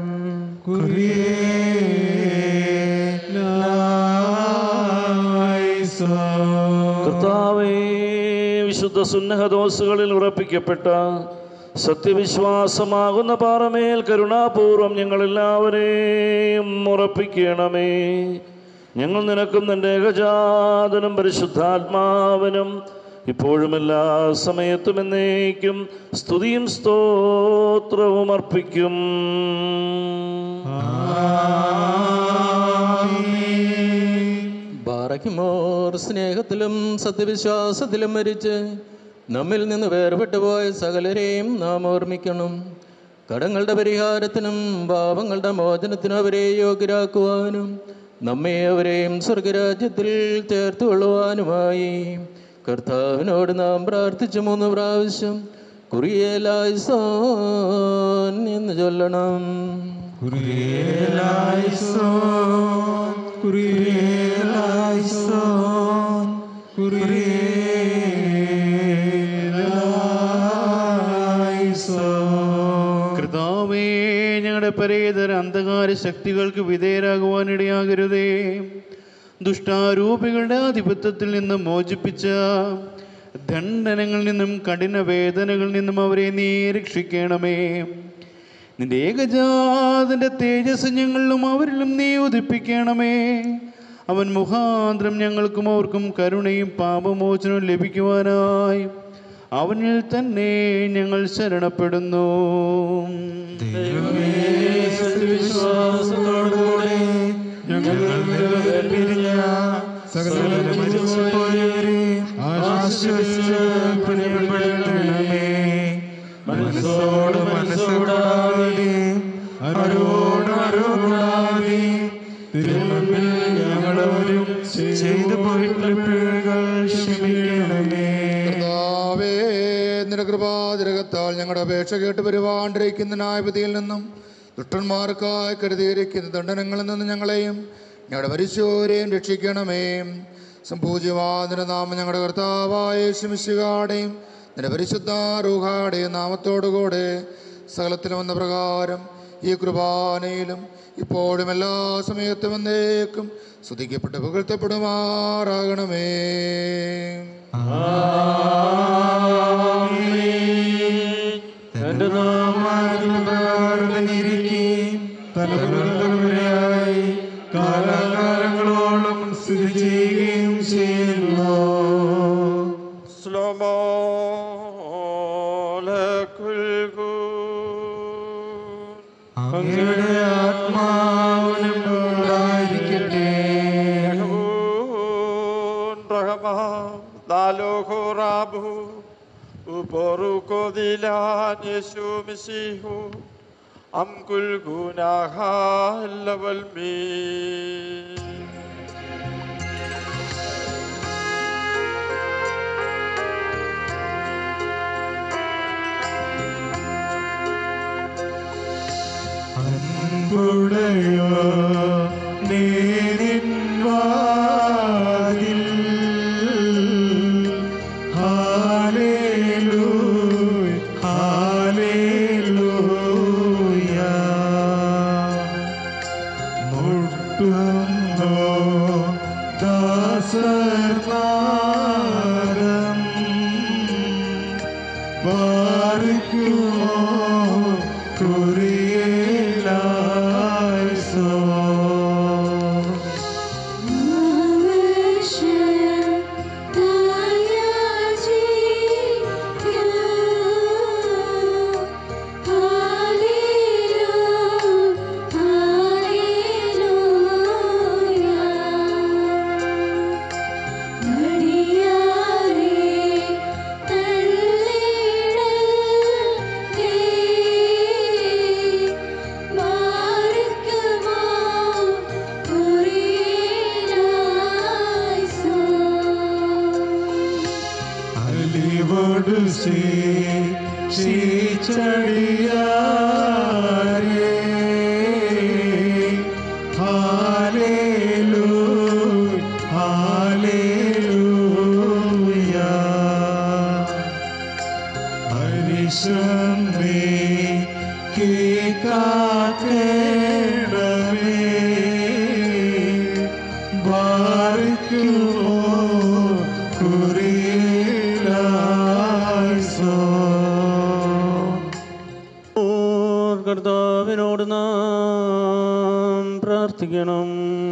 കർത്താവേ വിശുദ്ധ സുന്നഹദോസുകളിൽ ഉറപ്പിക്കപ്പെട്ട സത്യവിശ്വാസമാകുന്ന പാറമേൽ കരുണാപൂർവം ഞങ്ങളെല്ലാവരെയും ഉറപ്പിക്കണമേ ഞങ്ങൾ നിനക്കും നിന്റെ ഏകജാതനും പരിശുദ്ധാത്മാവിനും ഇപ്പോഴും എല്ലാ സമയത്തും എന്നേക്കും സ്തുതിയും സ്തോത്രവും അർപ്പിക്കും ബാറയ്ക്കുമോർ സ്നേഹത്തിലും സത്യവിശ്വാസത്തിലും മരിച്ച് നമ്മിൽ നിന്ന് വേർപെട്ടു പോയ സകലരെയും നാം ഓർമ്മിക്കണം കടങ്ങളുടെ പരിഹാരത്തിനും പാപങ്ങളുടെ മോചനത്തിനും അവരെ യോഗ്യരാക്കുവാനും നമ്മെ അവരെയും സ്വർഗരാജ്യത്തിൽ ചേർത്തുകൊള്ളുവാനുമായി കർത്താവിനോട് നാം പ്രാർത്ഥിച്ചു മൂന്ന് പ്രാവശ്യം കുറിയേലായിസോൻ എന്ന് ചൊല്ലണം കർത്താവേ ഞങ്ങളുടെ പരേതര അന്ധകാര ശക്തികൾക്ക് വിധേയരാകുവാനിടയാകരുതേ ദുഷ്ടാരൂപികളുടെ ആധിപത്യത്തിൽ നിന്നും മോചിപ്പിച്ച ദണ്ഡനങ്ങളിൽ നിന്നും കഠിന വേദനകളിൽ നിന്നും അവരെ നീ രക്ഷിക്കണമേ നിന്റെ ഏകജാതിൻ്റെ തേജസ് ഞങ്ങളിലും അവരിലും നീ ഉദിപ്പിക്കണമേ അവൻ മുഖാന്തരം ഞങ്ങൾക്കും അവർക്കും കരുണയും പാപമോചനവും ലഭിക്കുവാനായി അവനിൽ തന്നെ ഞങ്ങൾ ശരണപ്പെടുന്നു സത്യവിശ്വാസത്തോടുകൂടെ ഞങ്ങൾ പിരിഞ്ഞ വിശ്വസിച്ച് പുണ്യപ്പെടുത്തണമേ മനസ്സോട് മനസ്സോടാതെ അറിവോട് അറിവോടാതെ തിരുമുമ്പിൽ ഞങ്ങളവരും ചെയ്തു പോയിട്ടുള്ള പിഴകൾ ക്ഷമിക്കണമേ കർത്താവേ നിന്റെ കൃപാതിരകത്താൽ ഞങ്ങളുടെ അപേക്ഷ കേട്ട് വരുവാണ്ടിരിക്കുന്ന ന്യായപതിയിൽ നിന്നും ദുഷ്ടന്മാർക്കായി കരുതിയിരിക്കുന്ന ദണ്ഡനങ്ങളിൽ നിന്ന് ഞങ്ങളെയും ഞങ്ങളുടെ മരിച്ചോരെയും രക്ഷിക്കണമേ സംപൂജ്യവാദിന്റെ നാമം ഞങ്ങളുടെ കർത്താവായ ശിമിശുകാടെയും നിന്റെ പരിശുദ്ധ റൂഹാടെയും നാമത്തോടുകൂടെ സകലത്തിലും വന്ന പ്രകാരം ഈ കൃപാനയിലും ഇപ്പോഴും എല്ലാ സമയത്തും എന്നേക്കും സ്തുതിക്കപ്പെട്ട് പുകഴ്ത്തപ്പെടുമാറാകണമേ തന്റെ നാമാരിക്കുകയും തലമുറയായി കാലാകാലങ്ങളോളം സ്ഥിതി ചെയ്യുകയും ചെയ്യുന്നു സ്ലോമോ ലക്കുൽകൂ അങ്ങയുടെ ആത്മാവിനും ഉണ്ടായിരിക്കട്ടെ Rahman, Daloho Rabu, Uporuko Dilan Yesu Mesihu, Amkul Gunaha Lavalmi. അൻപുടയോ നേരിൻ വാതിൽ ഹാലേലൂയ ഹാലേലൂയ മുട്ടുന്നു ദാസനാദം ബാരിക്കുമോ കുറിയേലായിസോ അലിവോട് സേ ചടിയാരേ ഹാലേലൂയ ഹാലേലൂയ ഹരിശമേ കേക്കാക്കേടമേ ബാരിക്കുമോ കുറിയിലായിസോ ഓർ കർത്താവിനോട് നാം പ്രാർത്ഥിക്കണം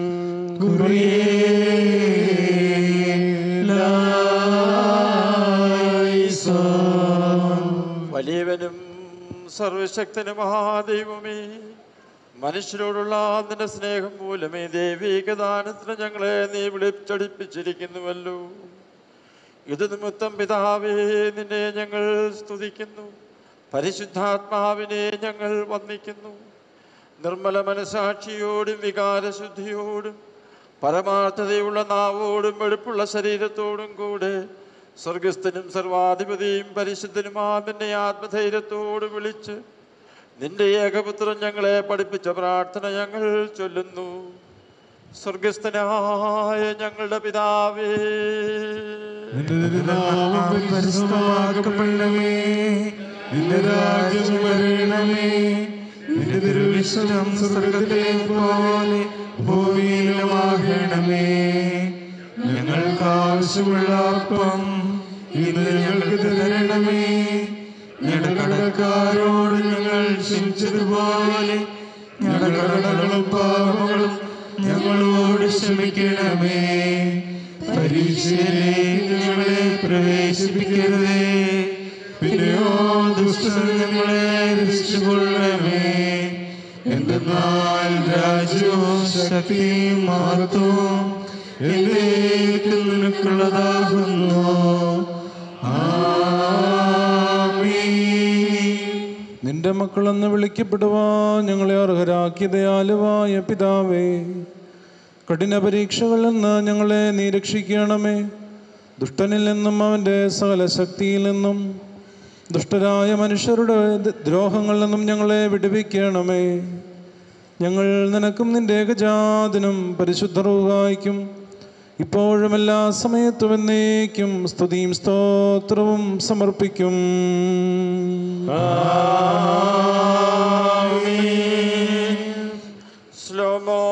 വലിയവനും സർവശക്തനുമായ ദൈവമേ മനുഷ്യരോടുള്ള നിന്റെ സ്നേഹം മൂലമേ ദൈവികദാനത്തിന് ഞങ്ങളെ നീ വിളിച്ചടിപ്പിച്ചിരിക്കുന്നുവല്ലോ ഇത് നിമിത്തം പിതാവേ നിന്നെ ഞങ്ങൾ സ്തുതിക്കുന്നു പരിശുദ്ധാത്മാവിനെ ഞങ്ങൾ വന്ദിക്കുന്നു നിർമ്മല മനസാക്ഷിയോടും വികാരശുദ്ധിയോടും പരമാർത്ഥതയുള്ള നാവോടും വെളുപ്പുള്ള ശരീരത്തോടും കൂടെ സ്വർഗസ്ഥനും സർവാധിപതിയും പരിശുദ്ധനുമാ നിന്നെ ആത്മധൈര്യത്തോട് വിളിച്ച് നിന്റെ ഏകപുത്രൻ ഞങ്ങളെ പഠിപ്പിച്ച പ്രാർത്ഥന ഞങ്ങൾ ചൊല്ലുന്നു സ്വർഗസ്ഥനായ ഞങ്ങളുടെ പിതാവേ നിന്റെ നാമം പരിശുദ്ധമാക്കപ്പെടണമേ നിന്റെ രാജ്യം വരണമേ നിന്റെ തിരുവിഷ്ടം സ്വർഗത്തിലെ പോലെ ഭൂമിയിലുമാകണമേ ഞങ്ങൾക്ക് ആവശ്യമുള്ള അപ്പം ഇന്ന് ഞങ്ങൾക്ക് തരണമേ ഞങ്ങളുടെ കടക്കാരോട് ഞങ്ങൾ ക്ഷമിച്ചതുപോലെ ഞങ്ങളുടെ കടകളും പാപങ്ങളും ഞങ്ങളോട് ക്ഷമിക്കണമേ പരീക്ഷയിലേക്ക് ഞങ്ങളെ പ്രവേശിപ്പിക്കരുതേ പിന്നെയോ ദുഷ്ടൻ ഞങ്ങളെ രക്ഷിച്ചുകൊള്ളണമേ എന്തെന്നാൽ രാജ്യവും ശക്തിയും മഹത്വവും എന്നേക്കും നിനക്കുള്ളതാകുന്നു നിന്റെ മക്കളെന്ന് വിളിക്കപ്പെടുവാൻ ഞങ്ങളെ അർഹരാക്കിയ ദയാലുവായ പിതാവേ കഠിന പരീക്ഷകളിൽ നിന്ന് ഞങ്ങളെ നീ രക്ഷിക്കണമേ ദുഷ്ടനിൽ നിന്നും അവൻ്റെ സകല ശക്തിയിൽ നിന്നും ദുഷ്ടരായ മനുഷ്യരുടെ ദ- ദ്രോഹങ്ങളിൽ നിന്നും ഞങ്ങളെ വിടുവിക്കണമേ ഞങ്ങൾ നിനക്കും നിന്റെ ഏകജാതനും പരിശുദ്ധ റൂഹായിക്കും ഇപ്പോഴും എല്ലാ സമയത്തും എന്നേക്കും സ്തുതിയും സ്തോത്രവും സമർപ്പിക്കും സ്ലോമോ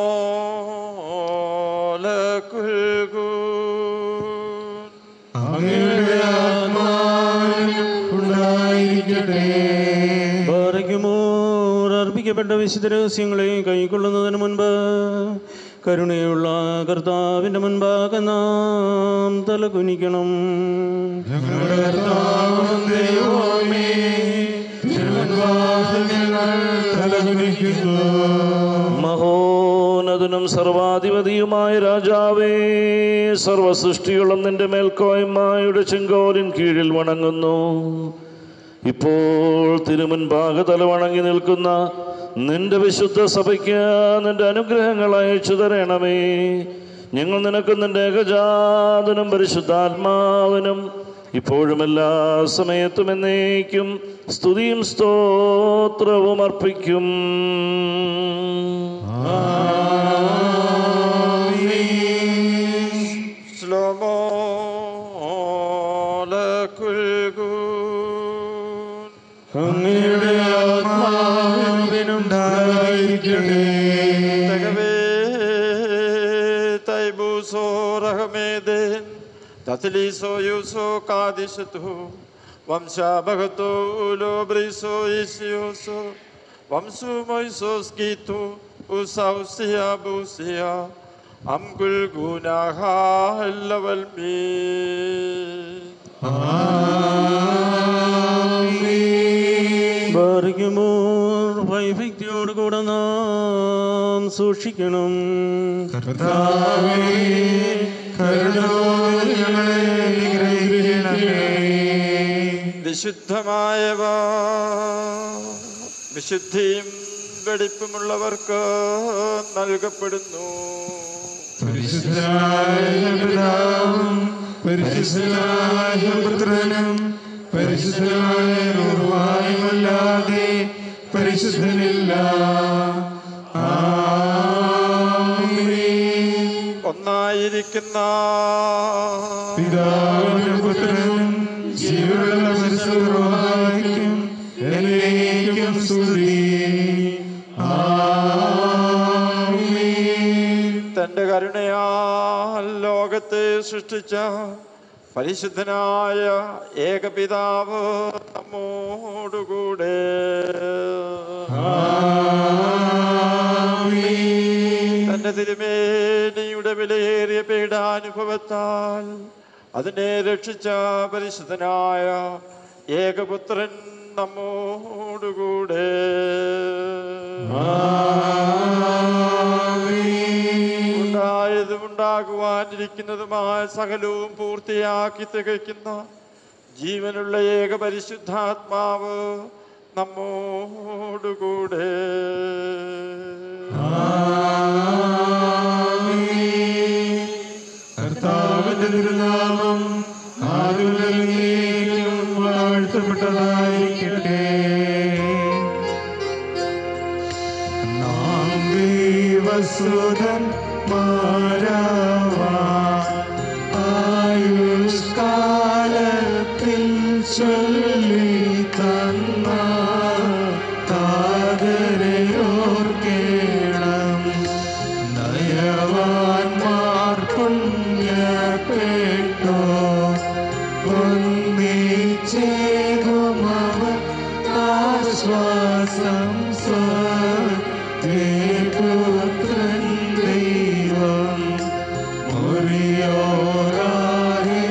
അങ്ങയുടെ ആത്മാവിനും ഉണ്ടായിരിക്കട്ടെ ഭാരയ്ക്കുമോർ അർപ്പിക്കപ്പെട്ട വിശുദ്ധ രഹസ്യങ്ങളെ കൈക്കൊള്ളുന്നതിന് മുൻപ് കരുണയുള്ള കർത്താവിൻ്റെ മുൻപാകെ നാം തലകുനിക്കണം ഞങ്ങളുടെ കർത്താവും ദൈവമേ തിരുവൻപാകെ ഞങ്ങൾ തലകുനിക്കുന്നു മഹോന്നതനും സർവാധിപതിയുമായ രാജാവേ സർവസൃഷ്ടികളും നിന്റെ മേൽക്കോയ്മയുടെ ചെങ്കോലിൻ കീഴിൽ വണങ്ങുന്നു ഇപ്പോൾ തിരുമുൻപാകെ തല വണങ്ങി നിൽക്കുന്ന നിന്റെ വിശുദ്ധ സഭയ്ക്ക് നിന്റെ അനുഗ്രഹങ്ങൾ അയച്ചു തരണമേ ഞങ്ങൾ നിനക്ക് നിന്റെ ഏകജാതനും പരിശുദ്ധാത്മാവിനും ഇപ്പോഴും എല്ലാ സമയത്തും എന്നേക്കും സ്തുതിയും സ്തോത്രവും അർപ്പിക്കും സ്ലോമോ അങ്ങയുടെ ആത്മാവിനുണ്ടായിരിക്കട്ടെ തകവേ തൈബൂസോ റഹമേദേൻ തത്ലീസോ യൂസോ കാദിശതു വംശാഭഗത്തോ ഉലോ ബ്രീസോ ഇസിയോസോ വംസു മൊയ്സോസ് ഗീതു ഉസൗസിയ ബൂസിയ അംകുൽ ഗുനാഹ എല്ലവൽ മീ ഭാരയ്ക്കുമോർ ഭയഭക്തിയോടുകൂടെ നാം സൂക്ഷിക്കണം കർത്താവേ കരുണയോടെ ഞങ്ങളെ അനുഗ്രഹിക്കണമേ വിശുദ്ധമായവ വിശുദ്ധിയും വെടിപ്പുമുള്ളവർക്ക് നൽകപ്പെടുന്നു പരിശുദ്ധനായ പിതാവും പരിശുദ്ധനായ പുത്രനും പരിശുദ്ധനായ റൂഹായുമല്ലാതെ പരിശുദ്ധനില്ല ആമേൻ. ഒന്നായിരിക്കുന്ന പിതാവിനും പുത്രനും ജീവനുള്ള പരിശുദ്ധ റൂഹായ്ക്കും എന്നേക്കും സ്തുതി ആമേൻ. തന്റെ കരുണയാൽ ലോകത്തെ സൃഷ്ടിച്ച പരിശുദ്ധനായ ഏകപിതാവ് നമ്മോടുകൂടെ തന്റെ തിരുമേനിയുടെ വിലയേറിയ പീഡാനുഭവത്താൽ അതിനെ രക്ഷിച്ച പരിശുദ്ധനായ ഏകപുത്രൻ നമ്മോടുകൂടെ ഉണ്ടായതും ഉണ്ടാകുവാനിരിക്കുന്നതുമായ സകലവും പൂർത്തിയാക്കി തികയ്ക്കുന്ന ജീവനുള്ള ഏക പരിശുദ്ധാത്മാവ് നമ്മോടുകൂടെ കർത്താവിന്റെ തിരുനാമം ആരുലേക്കും വാഴ്ത്തപ്പെട്ടതായിരിക്കട്ടെ നാം ദൈവസുതൻ മാരാവാ ആയുഷ്കാലത്തിൽ ചൊല്ലി തന്ന താതരെ ഓർക്കേണം നയവാൻമാർ പുണ്യപ്പെട്ടോ ഒന്നിച്ചേകുമവർ ആശ്വാസം സ്വപുത്രൻ ദൈവം മുറിയോറാകെ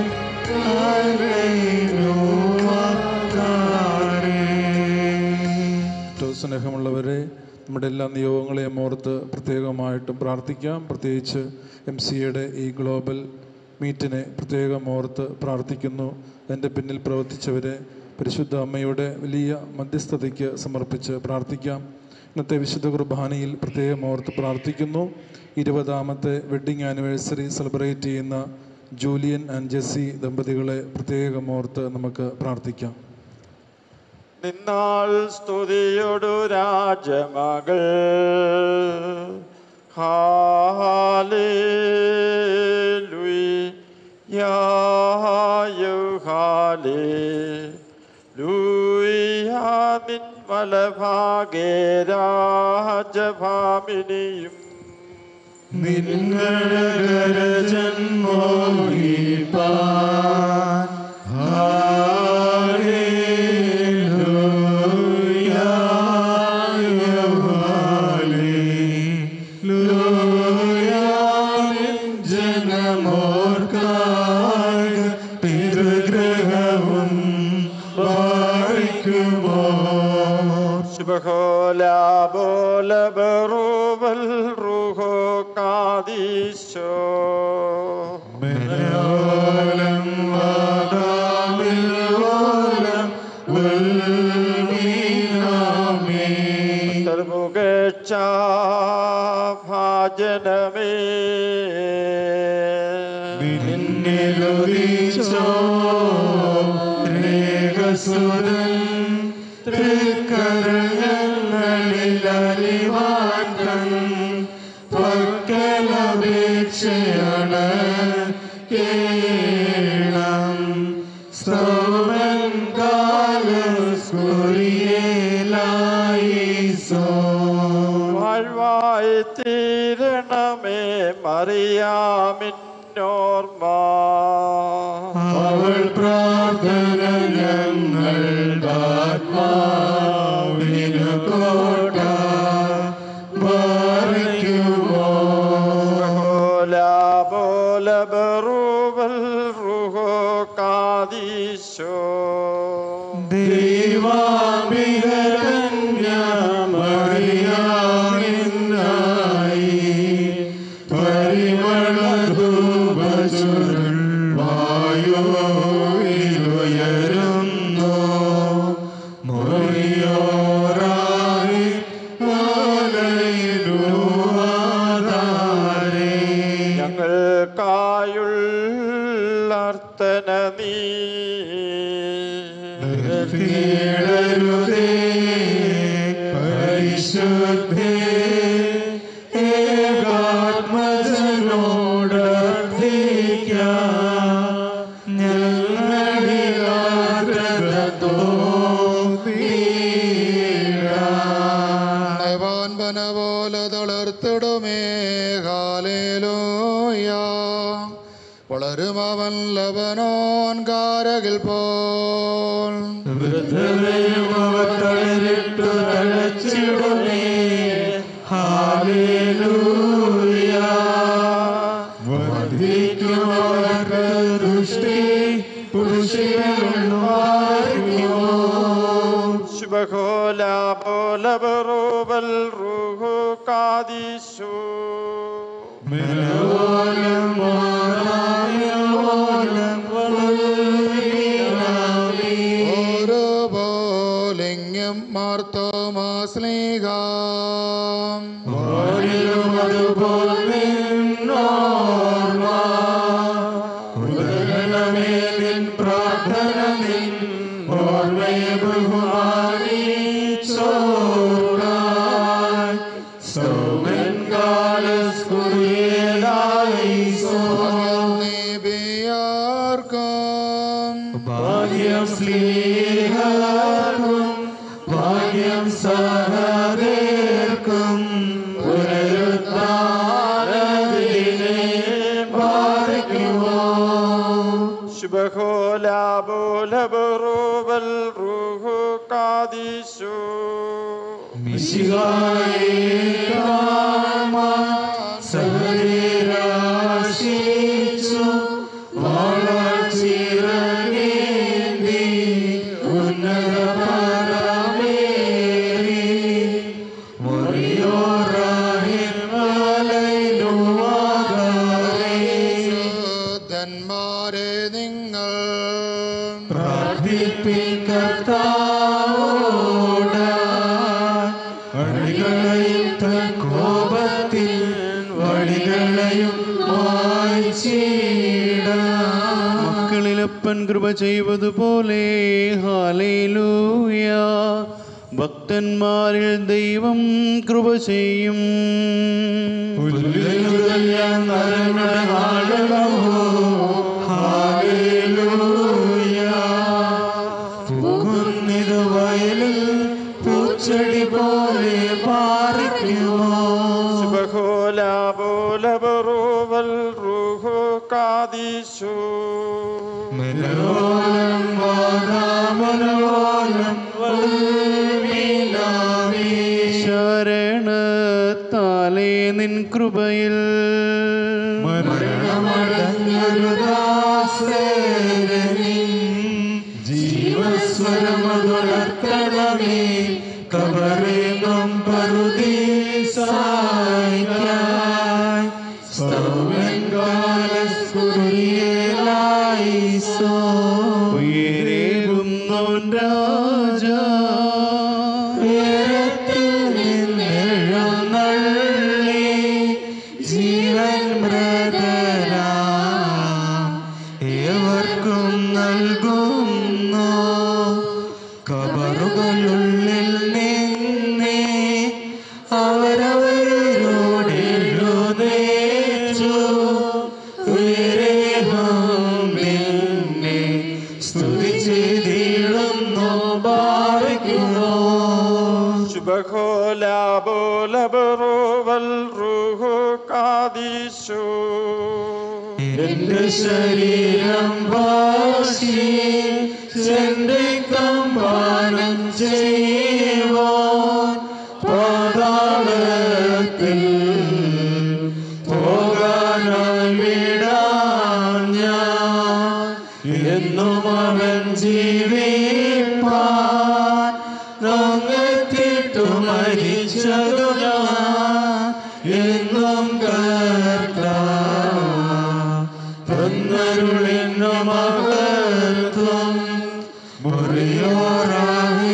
ഏറ്റവും സ്നേഹമുള്ളവരെ നമ്മുടെ എല്ലാ നിയോഗങ്ങളെയും ഓർത്ത് പ്രത്യേകമായിട്ടും പ്രാർത്ഥിക്കാം പ്രത്യേകിച്ച് എം സി എയുടെ ഈ ഗ്ലോബൽ മീറ്റിനെ പ്രത്യേകം ഓർത്ത് പ്രാർത്ഥിക്കുന്നു എൻ്റെ പിന്നിൽ പ്രവർത്തിച്ചവരെ പരിശുദ്ധ അമ്മയുടെ വലിയ മധ്യസ്ഥതയ്ക്ക് സമർപ്പിച്ച് പ്രാർത്ഥിക്കാം ഇന്നത്തെ വിശുദ്ധ കുർബാനയിൽ പ്രത്യേകം ഓർത്ത് പ്രാർത്ഥിക്കുന്നു ഇരുപതാമത്തെ വെഡ്ഡിംഗ് ആനിവേഴ്സറി സെലിബ്രേറ്റ് ചെയ്യുന്ന ജൂലിയൻ ആൻഡ് ജെസ്സി ദമ്പതികളെ പ്രത്യേകം ഓർത്ത് നമുക്ക് പ്രാർത്ഥിക്കാം നിന്നാൾ സ്തുതിയൊടു രാജമകൾ ഹാലേ ലൂയാമിൻ വലഭാഗേ രാജഭാമിനിയും പിതൃഗ്രഹവും വാഴിക്കുമോ ശുഭഹോല ബോല ബറൂബൽ റുഹോ കാദീശോ മനോലം വാദാമിൽ ഓലം ഉൽമീനാമേ തർമുകച്ച ഭാജനമേ നിന്നിലുദിച്ചോ രേഖസുരൻ തൃക്കരങ്ങളിൽ അലിവാക്കൻ പക്കലപേക്ഷയാണ് കേണം സ്തോമൻ കാലസ്കുറിയേലായിസോ വാഴ്വായി തീരണമേ മറിയാമിന്നോർമ്മ അവൾ പ്രാർത്ഥന ഞങ്ങൾ ആത്മാവിനു കോട്ട മാറിക്കുമോ ബോല ബോല ബറൂബൽ റുഹോ കാദീശോ ദൈവാമിക കന്യാമറിയാമിന്നായി പരിമളധൂപചുരുൾ വായുവിലുയരുന്നു മൊഴിയോറായി ആലയിലുവാതാരേ ഞങ്ങൾക്കായുള്ളർത്തന നീ നിർത്തിയിടരുതേ പരിശുദ്ധേ ഏകാത്മജനോടർത്ഥിക്കാം നയവാൻ പന പോലെ തളർത്തിടുമേ ഹാലേലൂയ വളരും അവൻ ലബനോൻ കാരകിൽ പോൽ വൃദ്ധതയും അവർ തളരിട്ടു തഴച്ചിടുമേ ഹാലേലൂയ വർദ്ധിക്കുമവർക്ക് ദൃഷ്ടി പുരുഷനുമാറിക്കുമോ ശുഭഹോല ബോല ബറൂബൽ റുഹോ കാദീശോ മനോലം മാറായോലം വലുമീനാമീ ഓരോ പോലിംഗം മാർത്തോമാസ്ലീഹാം വാഴിലും അതുപോൽ നിന്നോർമ്മ ഉദരണമേ നിൻ പ്രാർത്ഥന നിൻ ഓർമ്മയെ ബഹുമാനിച്ചോടാൻ സൗമൻ കാലസ്കുറിയേലായി സോ നീബിയാർക്കും ഭാഗ്യം സ്ലീഹർക്കും ഭാഗ്യം സഹദേർക്കും പുനരുദ്ധാനദിനെ പാലിക്കുമോ ശുഭഹോല ബോല ബറൂബൽ റുഹോ കാദീശോ മിശിഹായേ കാമാൻ സഹദേരാശിച്ചു വാളാച്ചിറങ്ങേന്തി ഉന്നത പരമേറി ശുദ്ധന്മാരെ നിങ്ങൾ പ്രാർത്ഥിപ്പിക്ക അപ്പൻ കൃപ ചെയ്വതുപോലെ ഹാലേലൂയ ഭക്തന്മാരിൽ ദൈവം കൃപ ചെയ്യും വയലിൽ പൂച്ചെടി പോലെ പാറിക്കുമോ ശുഭഹോലാബോലബറോവൽ റൂഹോ കാദീശോ മനോലം വാദാമനോലം ശരണത്താലേ നിൻ കൃപയിൽ ജീവസ്വരമതുണർത്തണമേ കബറേകം പറുദീസായിക്കായി സ്തവൻ കാലസ്കുറിയേലായിസോ ഉയരേകുന്നോൻ രാജാ ഉയരത്തിൽ നിന്നെഴുന്നള്ളി ജീവൻ മൃതരാ ഏവർക്കും നൽകുന്നു കബറുകളുള്ളിൽ നിന്നേ അവരവരോട് എഴുന്നേറ്റു ഉയരേഹം നിന്നെ സ്തുതി ചെയ്തിടുന്നു ഭാവിക്കുന്നു ശുഭഹോലാബോലബറോവൽ റൂഹോ കാദീശോ എന്റെ ശരീരം വാശി പാനം ചെയ്യുവാൻ പാതാളത്തിൽ പോകാനായി വിടാൻ ഞാൻ എന്നും അവൻ ജീവിപ്പാൻ നൊങ്ങത്തിട്ടു മരിച്ചതു ഞാൻ എന്നും കർത്താ തന്നരുളിന്നു മഹത്വം മുറിയോറാഹി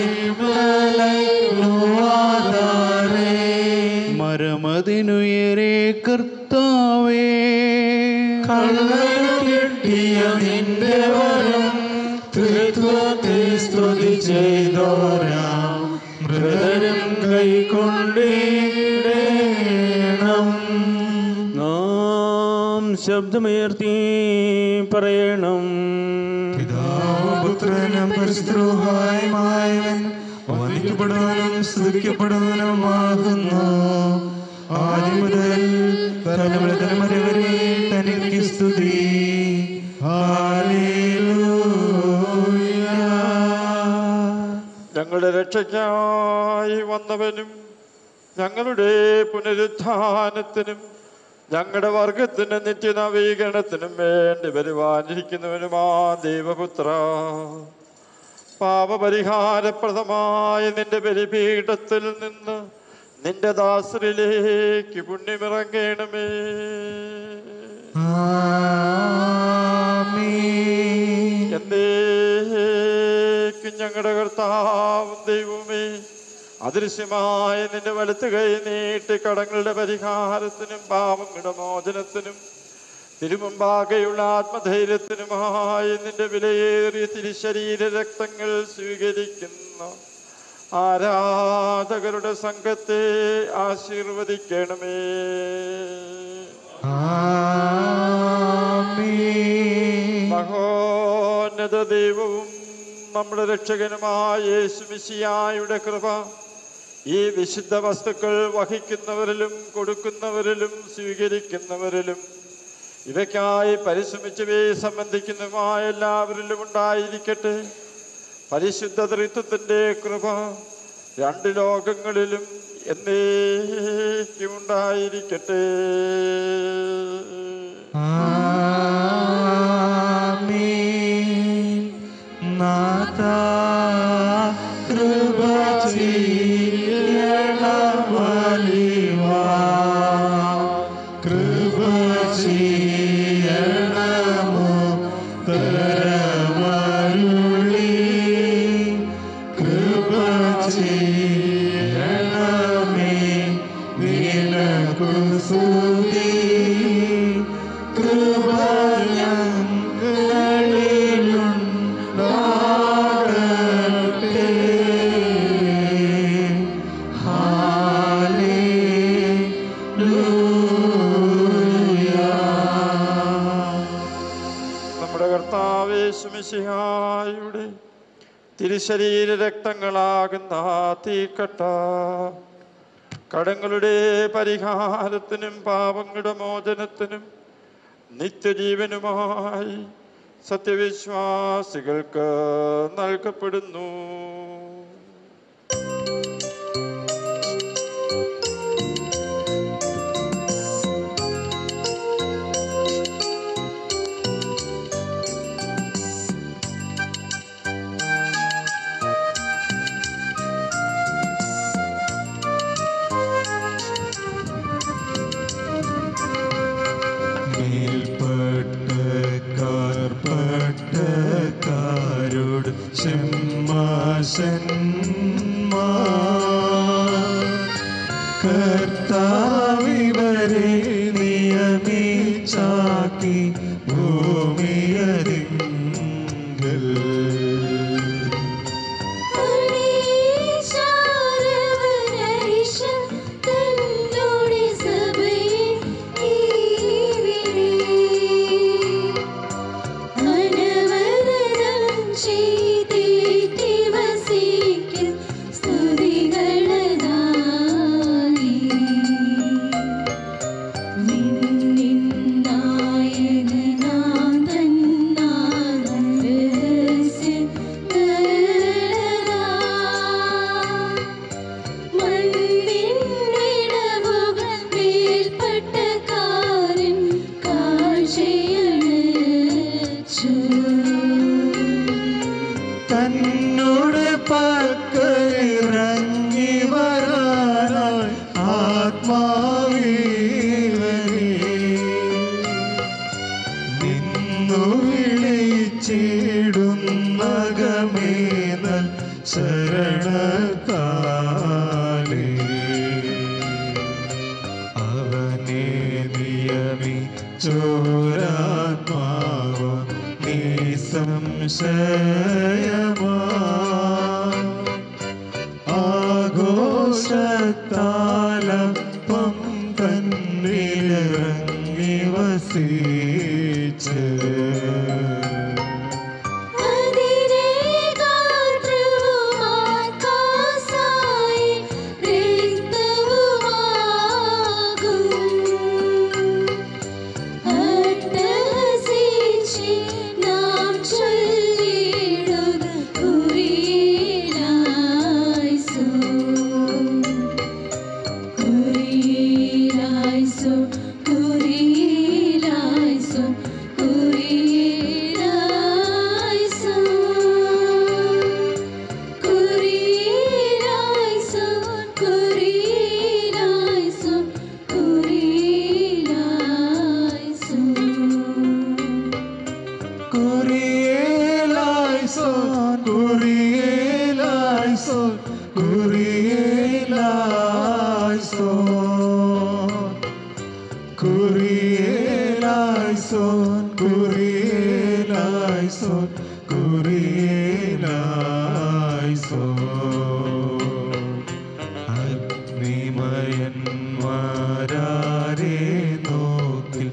മലൈനുവാദാരേ മരമതിനുയരെ കർത്താവേ കള്ളനു കിട്ടിയ നിന്റെ വരം ത്രിത്വത്തെ സ്തുതി ചെയ്തോരാം മൃതരും കൈക്കൊണ്ടേണം നാം ശബ്ദമുയർത്തി പറയണം പുത്രനും പരിസ്ത്രോഹായമായവൻ വന്ദിക്കപ്പെടുവാനും സ്തുതിക്കപ്പെടുവാനുമാകുന്നു ആദ്യം മുതൽ തലമുറ തലമുറ വരെ തനിക്ക് സ്തുതി ഞങ്ങളുടെ രക്ഷയ്ക്കായി വന്നവനും ഞങ്ങളുടെ പുനരുത്ഥാനത്തിനും ഞങ്ങളുടെ വർഗത്തിന് നിത്യനവീകരണത്തിനും വേണ്ടി വരുവാനിരിക്കുന്നവനുമാ ദൈവപുത്ര പാപപരിഹാരപ്രദമായ നിന്റെ ബലിപീഠത്തിൽ നിന്ന് നിന്റെ ദാസരിലേക്ക് പുണ്യമിറങ്ങണമേ എന്നേക്കും ഞങ്ങളുടെ കർത്താവും ദൈവമേ അദൃശ്യമായ നിന്റെ വലത്ത് കൈ നീട്ടി കടങ്ങളുടെ പരിഹാരത്തിനും പാപങ്ങളുടെ മോചനത്തിനും തിരുമുമ്പാകെയുള്ള ആത്മധൈര്യത്തിനുമായി നിന്റെ വിലയേറിയ തിരുശരീര രക്തങ്ങൾ സ്വീകരിക്കുന്ന ആരാധകരുടെ സംഘത്തെ ആശീർവദിക്കണമേ മഹോന്നത ദൈവവും നമ്മുടെ രക്ഷകനുമായ യേശുമിശിയായുടെ കൃപ ഈ വിശുദ്ധ വസ്തുക്കൾ വഹിക്കുന്നവരിലും കൊടുക്കുന്നവരിലും സ്വീകരിക്കുന്നവരിലും ഇവയ്ക്കായി പരിശ്രമിച്ചവയെ സംബന്ധിക്കുന്നതുമായ എല്ലാവരിലും ഉണ്ടായിരിക്കട്ടെ പരിശുദ്ധ ത്രിത്വത്തിൻ്റെ കൃപ രണ്ട് ലോകങ്ങളിലും എന്നേക്കും ഉണ്ടായിരിക്കട്ടെ നാഥാ കൃപ ചെയ്യണമലിവാ കൃപ ചെയ്യണമോ തരമരുളി കൃപ ചെയ്യണമേ നിനക്കു സ്തുതി കൃപ ഞങ്ങളിലുണ്ടാകണമേ തിരുശരീര രക്തങ്ങളാകുന്ന തീക്കട്ട കടങ്ങളുടെ പരിഹാരത്തിനും പാപങ്ങളുടെ മോചനത്തിനും നിത്യജീവനുമായി സത്യവിശ്വാസികൾക്ക് നൽകപ്പെടുന്നു മേൽപ്പട്ടക്കാരോട് ചെമ്മാശന്മാ കർത്താവിവരെ നിയമിച്ചാക്കി ഭൂമിയരിങ്കൽ തന്നോട് പക്കലിറങ്ങി വരാനായി ആത്മാവീവരെ നിന്നു വിളിച്ചിടുന്നകമേനൽ ശരണത്താലേ അവനെ നിയമിച്ചോരാത്മാവ് നീ സംശയമാ ആഘോഷത്താലപ്പം തന്നിലിറങ്ങി വസിച്ച് Kurielaison, Kurielaison, Kurielaison. Kurielaison, Kurielaison, Kurielaison. അഗ്നിമയന്മാരാരെ നോക്കിൽ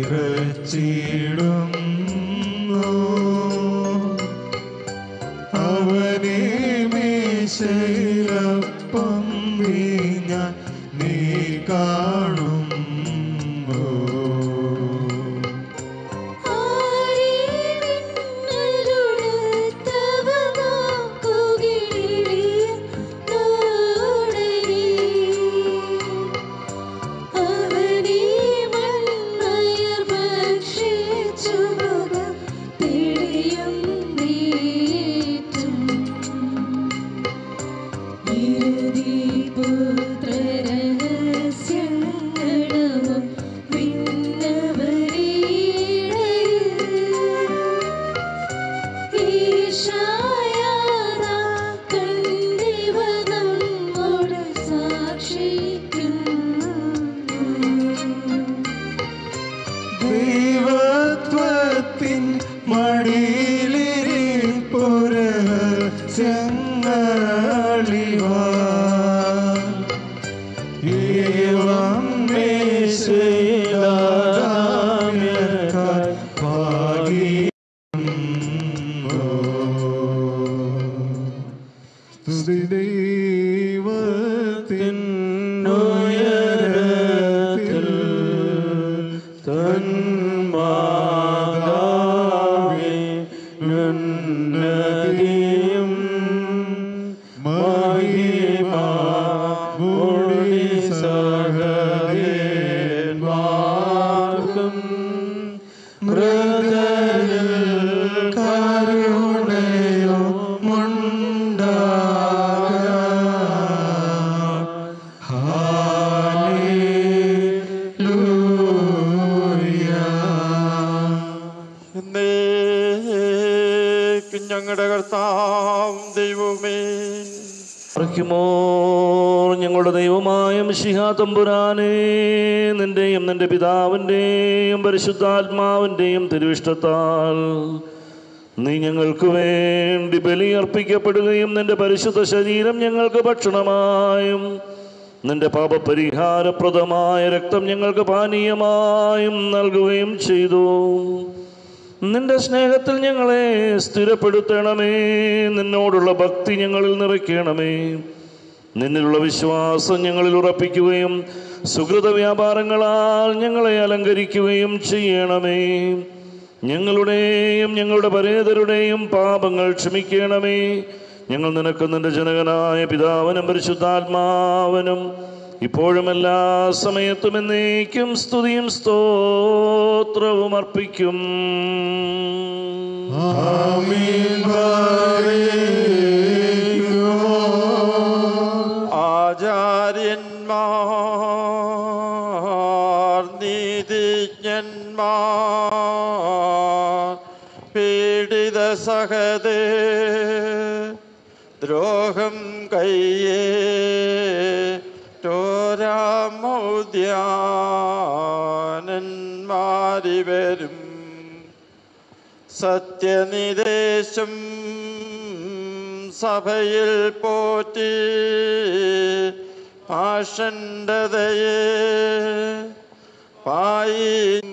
വിറച്ചിടുന്നു അവനെ മേശയിലപ്പം ഞാൻ നീ കാണുന്നു ദൈവത്വത്തിൻ മടിയിലിരിപ്പുര ചെങ്ങളിവാ ബാറയ്ക്കുമോ ഞങ്ങളുടെ ദൈവമായ മിശിഹാ തമ്പുരാനെ നിന്റെയും നിന്റെ പിതാവിൻ്റെയും പരിശുദ്ധാത്മാവിൻ്റെയും തിരുവിഷ്ടത്താൽ നീ ഞങ്ങൾക്ക് വേണ്ടി ബലിയർപ്പിക്കപ്പെടുകയും നിന്റെ പരിശുദ്ധ ശരീരം ഞങ്ങൾക്ക് ഭക്ഷണമായും നിന്റെ പാപപരിഹാരപ്രദമായ രക്തം ഞങ്ങൾക്ക് പാനീയമായും നൽകുകയും ചെയ്തു നിന്റെ സ്നേഹത്തിൽ ഞങ്ങളെ സ്ഥിരപ്പെടുത്തണമേ നിന്നോടുള്ള ഭക്തി ഞങ്ങളിൽ നിറയ്ക്കണമേ നിന്നിലുള്ള വിശ്വാസം ഞങ്ങളിൽ ഉറപ്പിക്കുകയും സുഹൃത വ്യാപാരങ്ങളാൽ ഞങ്ങളെ അലങ്കരിക്കുകയും ചെയ്യണമേ ഞങ്ങളുടെയും ഞങ്ങളുടെ പരേതരുടെയും പാപങ്ങൾ ക്ഷമിക്കണമേ ഞങ്ങൾ നിനക്ക് നിന്റെ ജനകനായ പിതാവിനും പരിശുദ്ധാത്മാവനും ഇപ്പോഴും എല്ലാ സമയത്തും എന്നേക്കും സ്തുതിയും സ്തോത്രവും അർപ്പിക്കും ആചാര്യന്മാർ നീതിജ്ഞന്മാർ പീഡിത സഹതേ ദ്രോഹം കയ്യേ ടോരാമൗദ്യാനന്മാരിവരും സത്യനിദേശം സഭയിൽ പോറ്റി പാഷണ്ഡതയെ പായി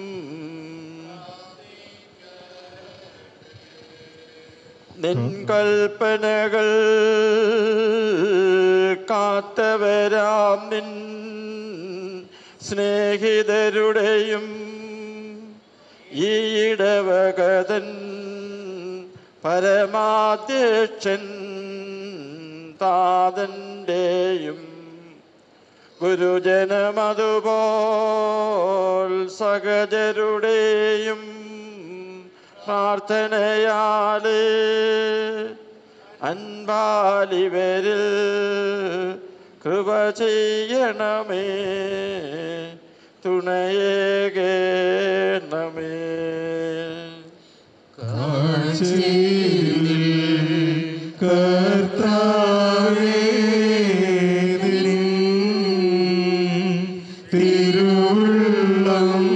നിൻകൽപ്പനകൾ കാത്തവരാം നിൻ സ്നേഹിതരുടെയും ഈ ഇടവകതൻ പരമാധ്യക്ഷൻ താതൻ്റെയും ഗുരുജനമതുപോൽ സഹജരുടെയും പ്രാർത്ഥനയാലേ അൻപാലിവരിൽ കൃപ ചെയ്യണമേ തുണയേകേണമേ കർത്താവേ നിൻ തിരുവുള്ളം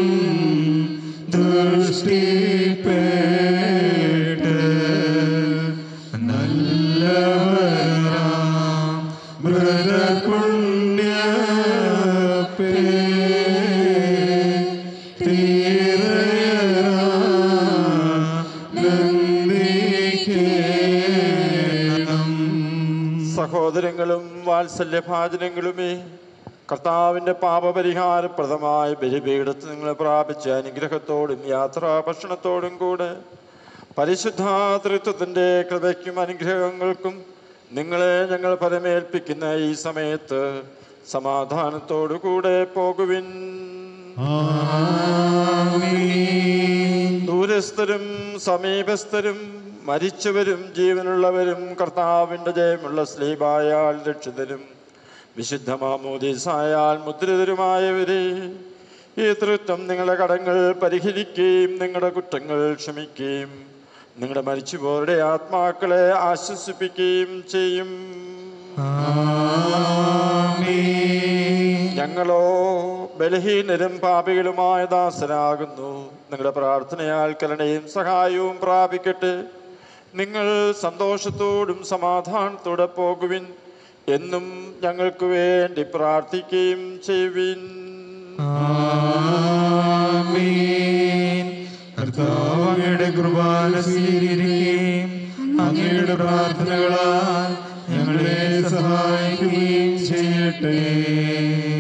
ദൃഷ്ടിപ്പേട്ട് നല്ലവരാം മൃതപുണ്യപ്പേ സഹോദരങ്ങളും വാത്സല്യഭാചനങ്ങളുമേ കർത്താവിൻ്റെ പാപപരിഹാരപ്രദമായ ബലിപീഠത്ത് നിങ്ങൾ പ്രാപിച്ച അനുഗ്രഹത്തോടും യാത്രാ ഭക്ഷണത്തോടും കൂടെ പരിശുദ്ധാതൃത്വത്തിൻ്റെ കൃപയ്ക്കും അനുഗ്രഹങ്ങൾക്കും നിങ്ങളെ ഞങ്ങൾ പരമേൽപ്പിക്കുന്ന ഈ സമയത്ത് സമാധാനത്തോടു കൂടെ പോകുവിൻ ദൂരസ്ഥരും സമീപസ്ഥരും മരിച്ചവരും ജീവനുള്ളവരും കർത്താവിൻ്റെ ജയമുള്ള സ്ലീബായാൽ രക്ഷിതരും വിശുദ്ധ മാമോദീസായാൽ മുദ്രിതരുമായവരെ ഈ തൃത്വം നിങ്ങളുടെ കടങ്ങൾ പരിഹരിക്കുകയും നിങ്ങളുടെ കുറ്റങ്ങൾ ക്ഷമിക്കുകയും നിങ്ങളുടെ മരിച്ചുപോരുടെ ആത്മാക്കളെ ആശ്വസിപ്പിക്കുകയും ചെയ്യും ഞങ്ങളോ ബലഹീനരും പാപികളുമായ ദാസനാകുന്നു നിങ്ങളുടെ പ്രാർത്ഥനയാൽ കരുണയും സഹായവും പ്രാപിക്കട്ടെ നിങ്ങൾ സന്തോഷത്തോടും സമാധാനത്തോടെ പോകുവിൻ എന്നും ഞങ്ങൾക്ക് വേണ്ടി പ്രാർത്ഥിക്കുകയും ചെയ്യുവിൻ കർത്താവ് അങ്ങയുടെ കൃപാന സ്വീകരിക്കുകയും അങ്ങയുടെ പ്രാർത്ഥനകളാൽ ഞങ്ങളെ സഹായിക്കുകയും ചെയ്യട്ടെ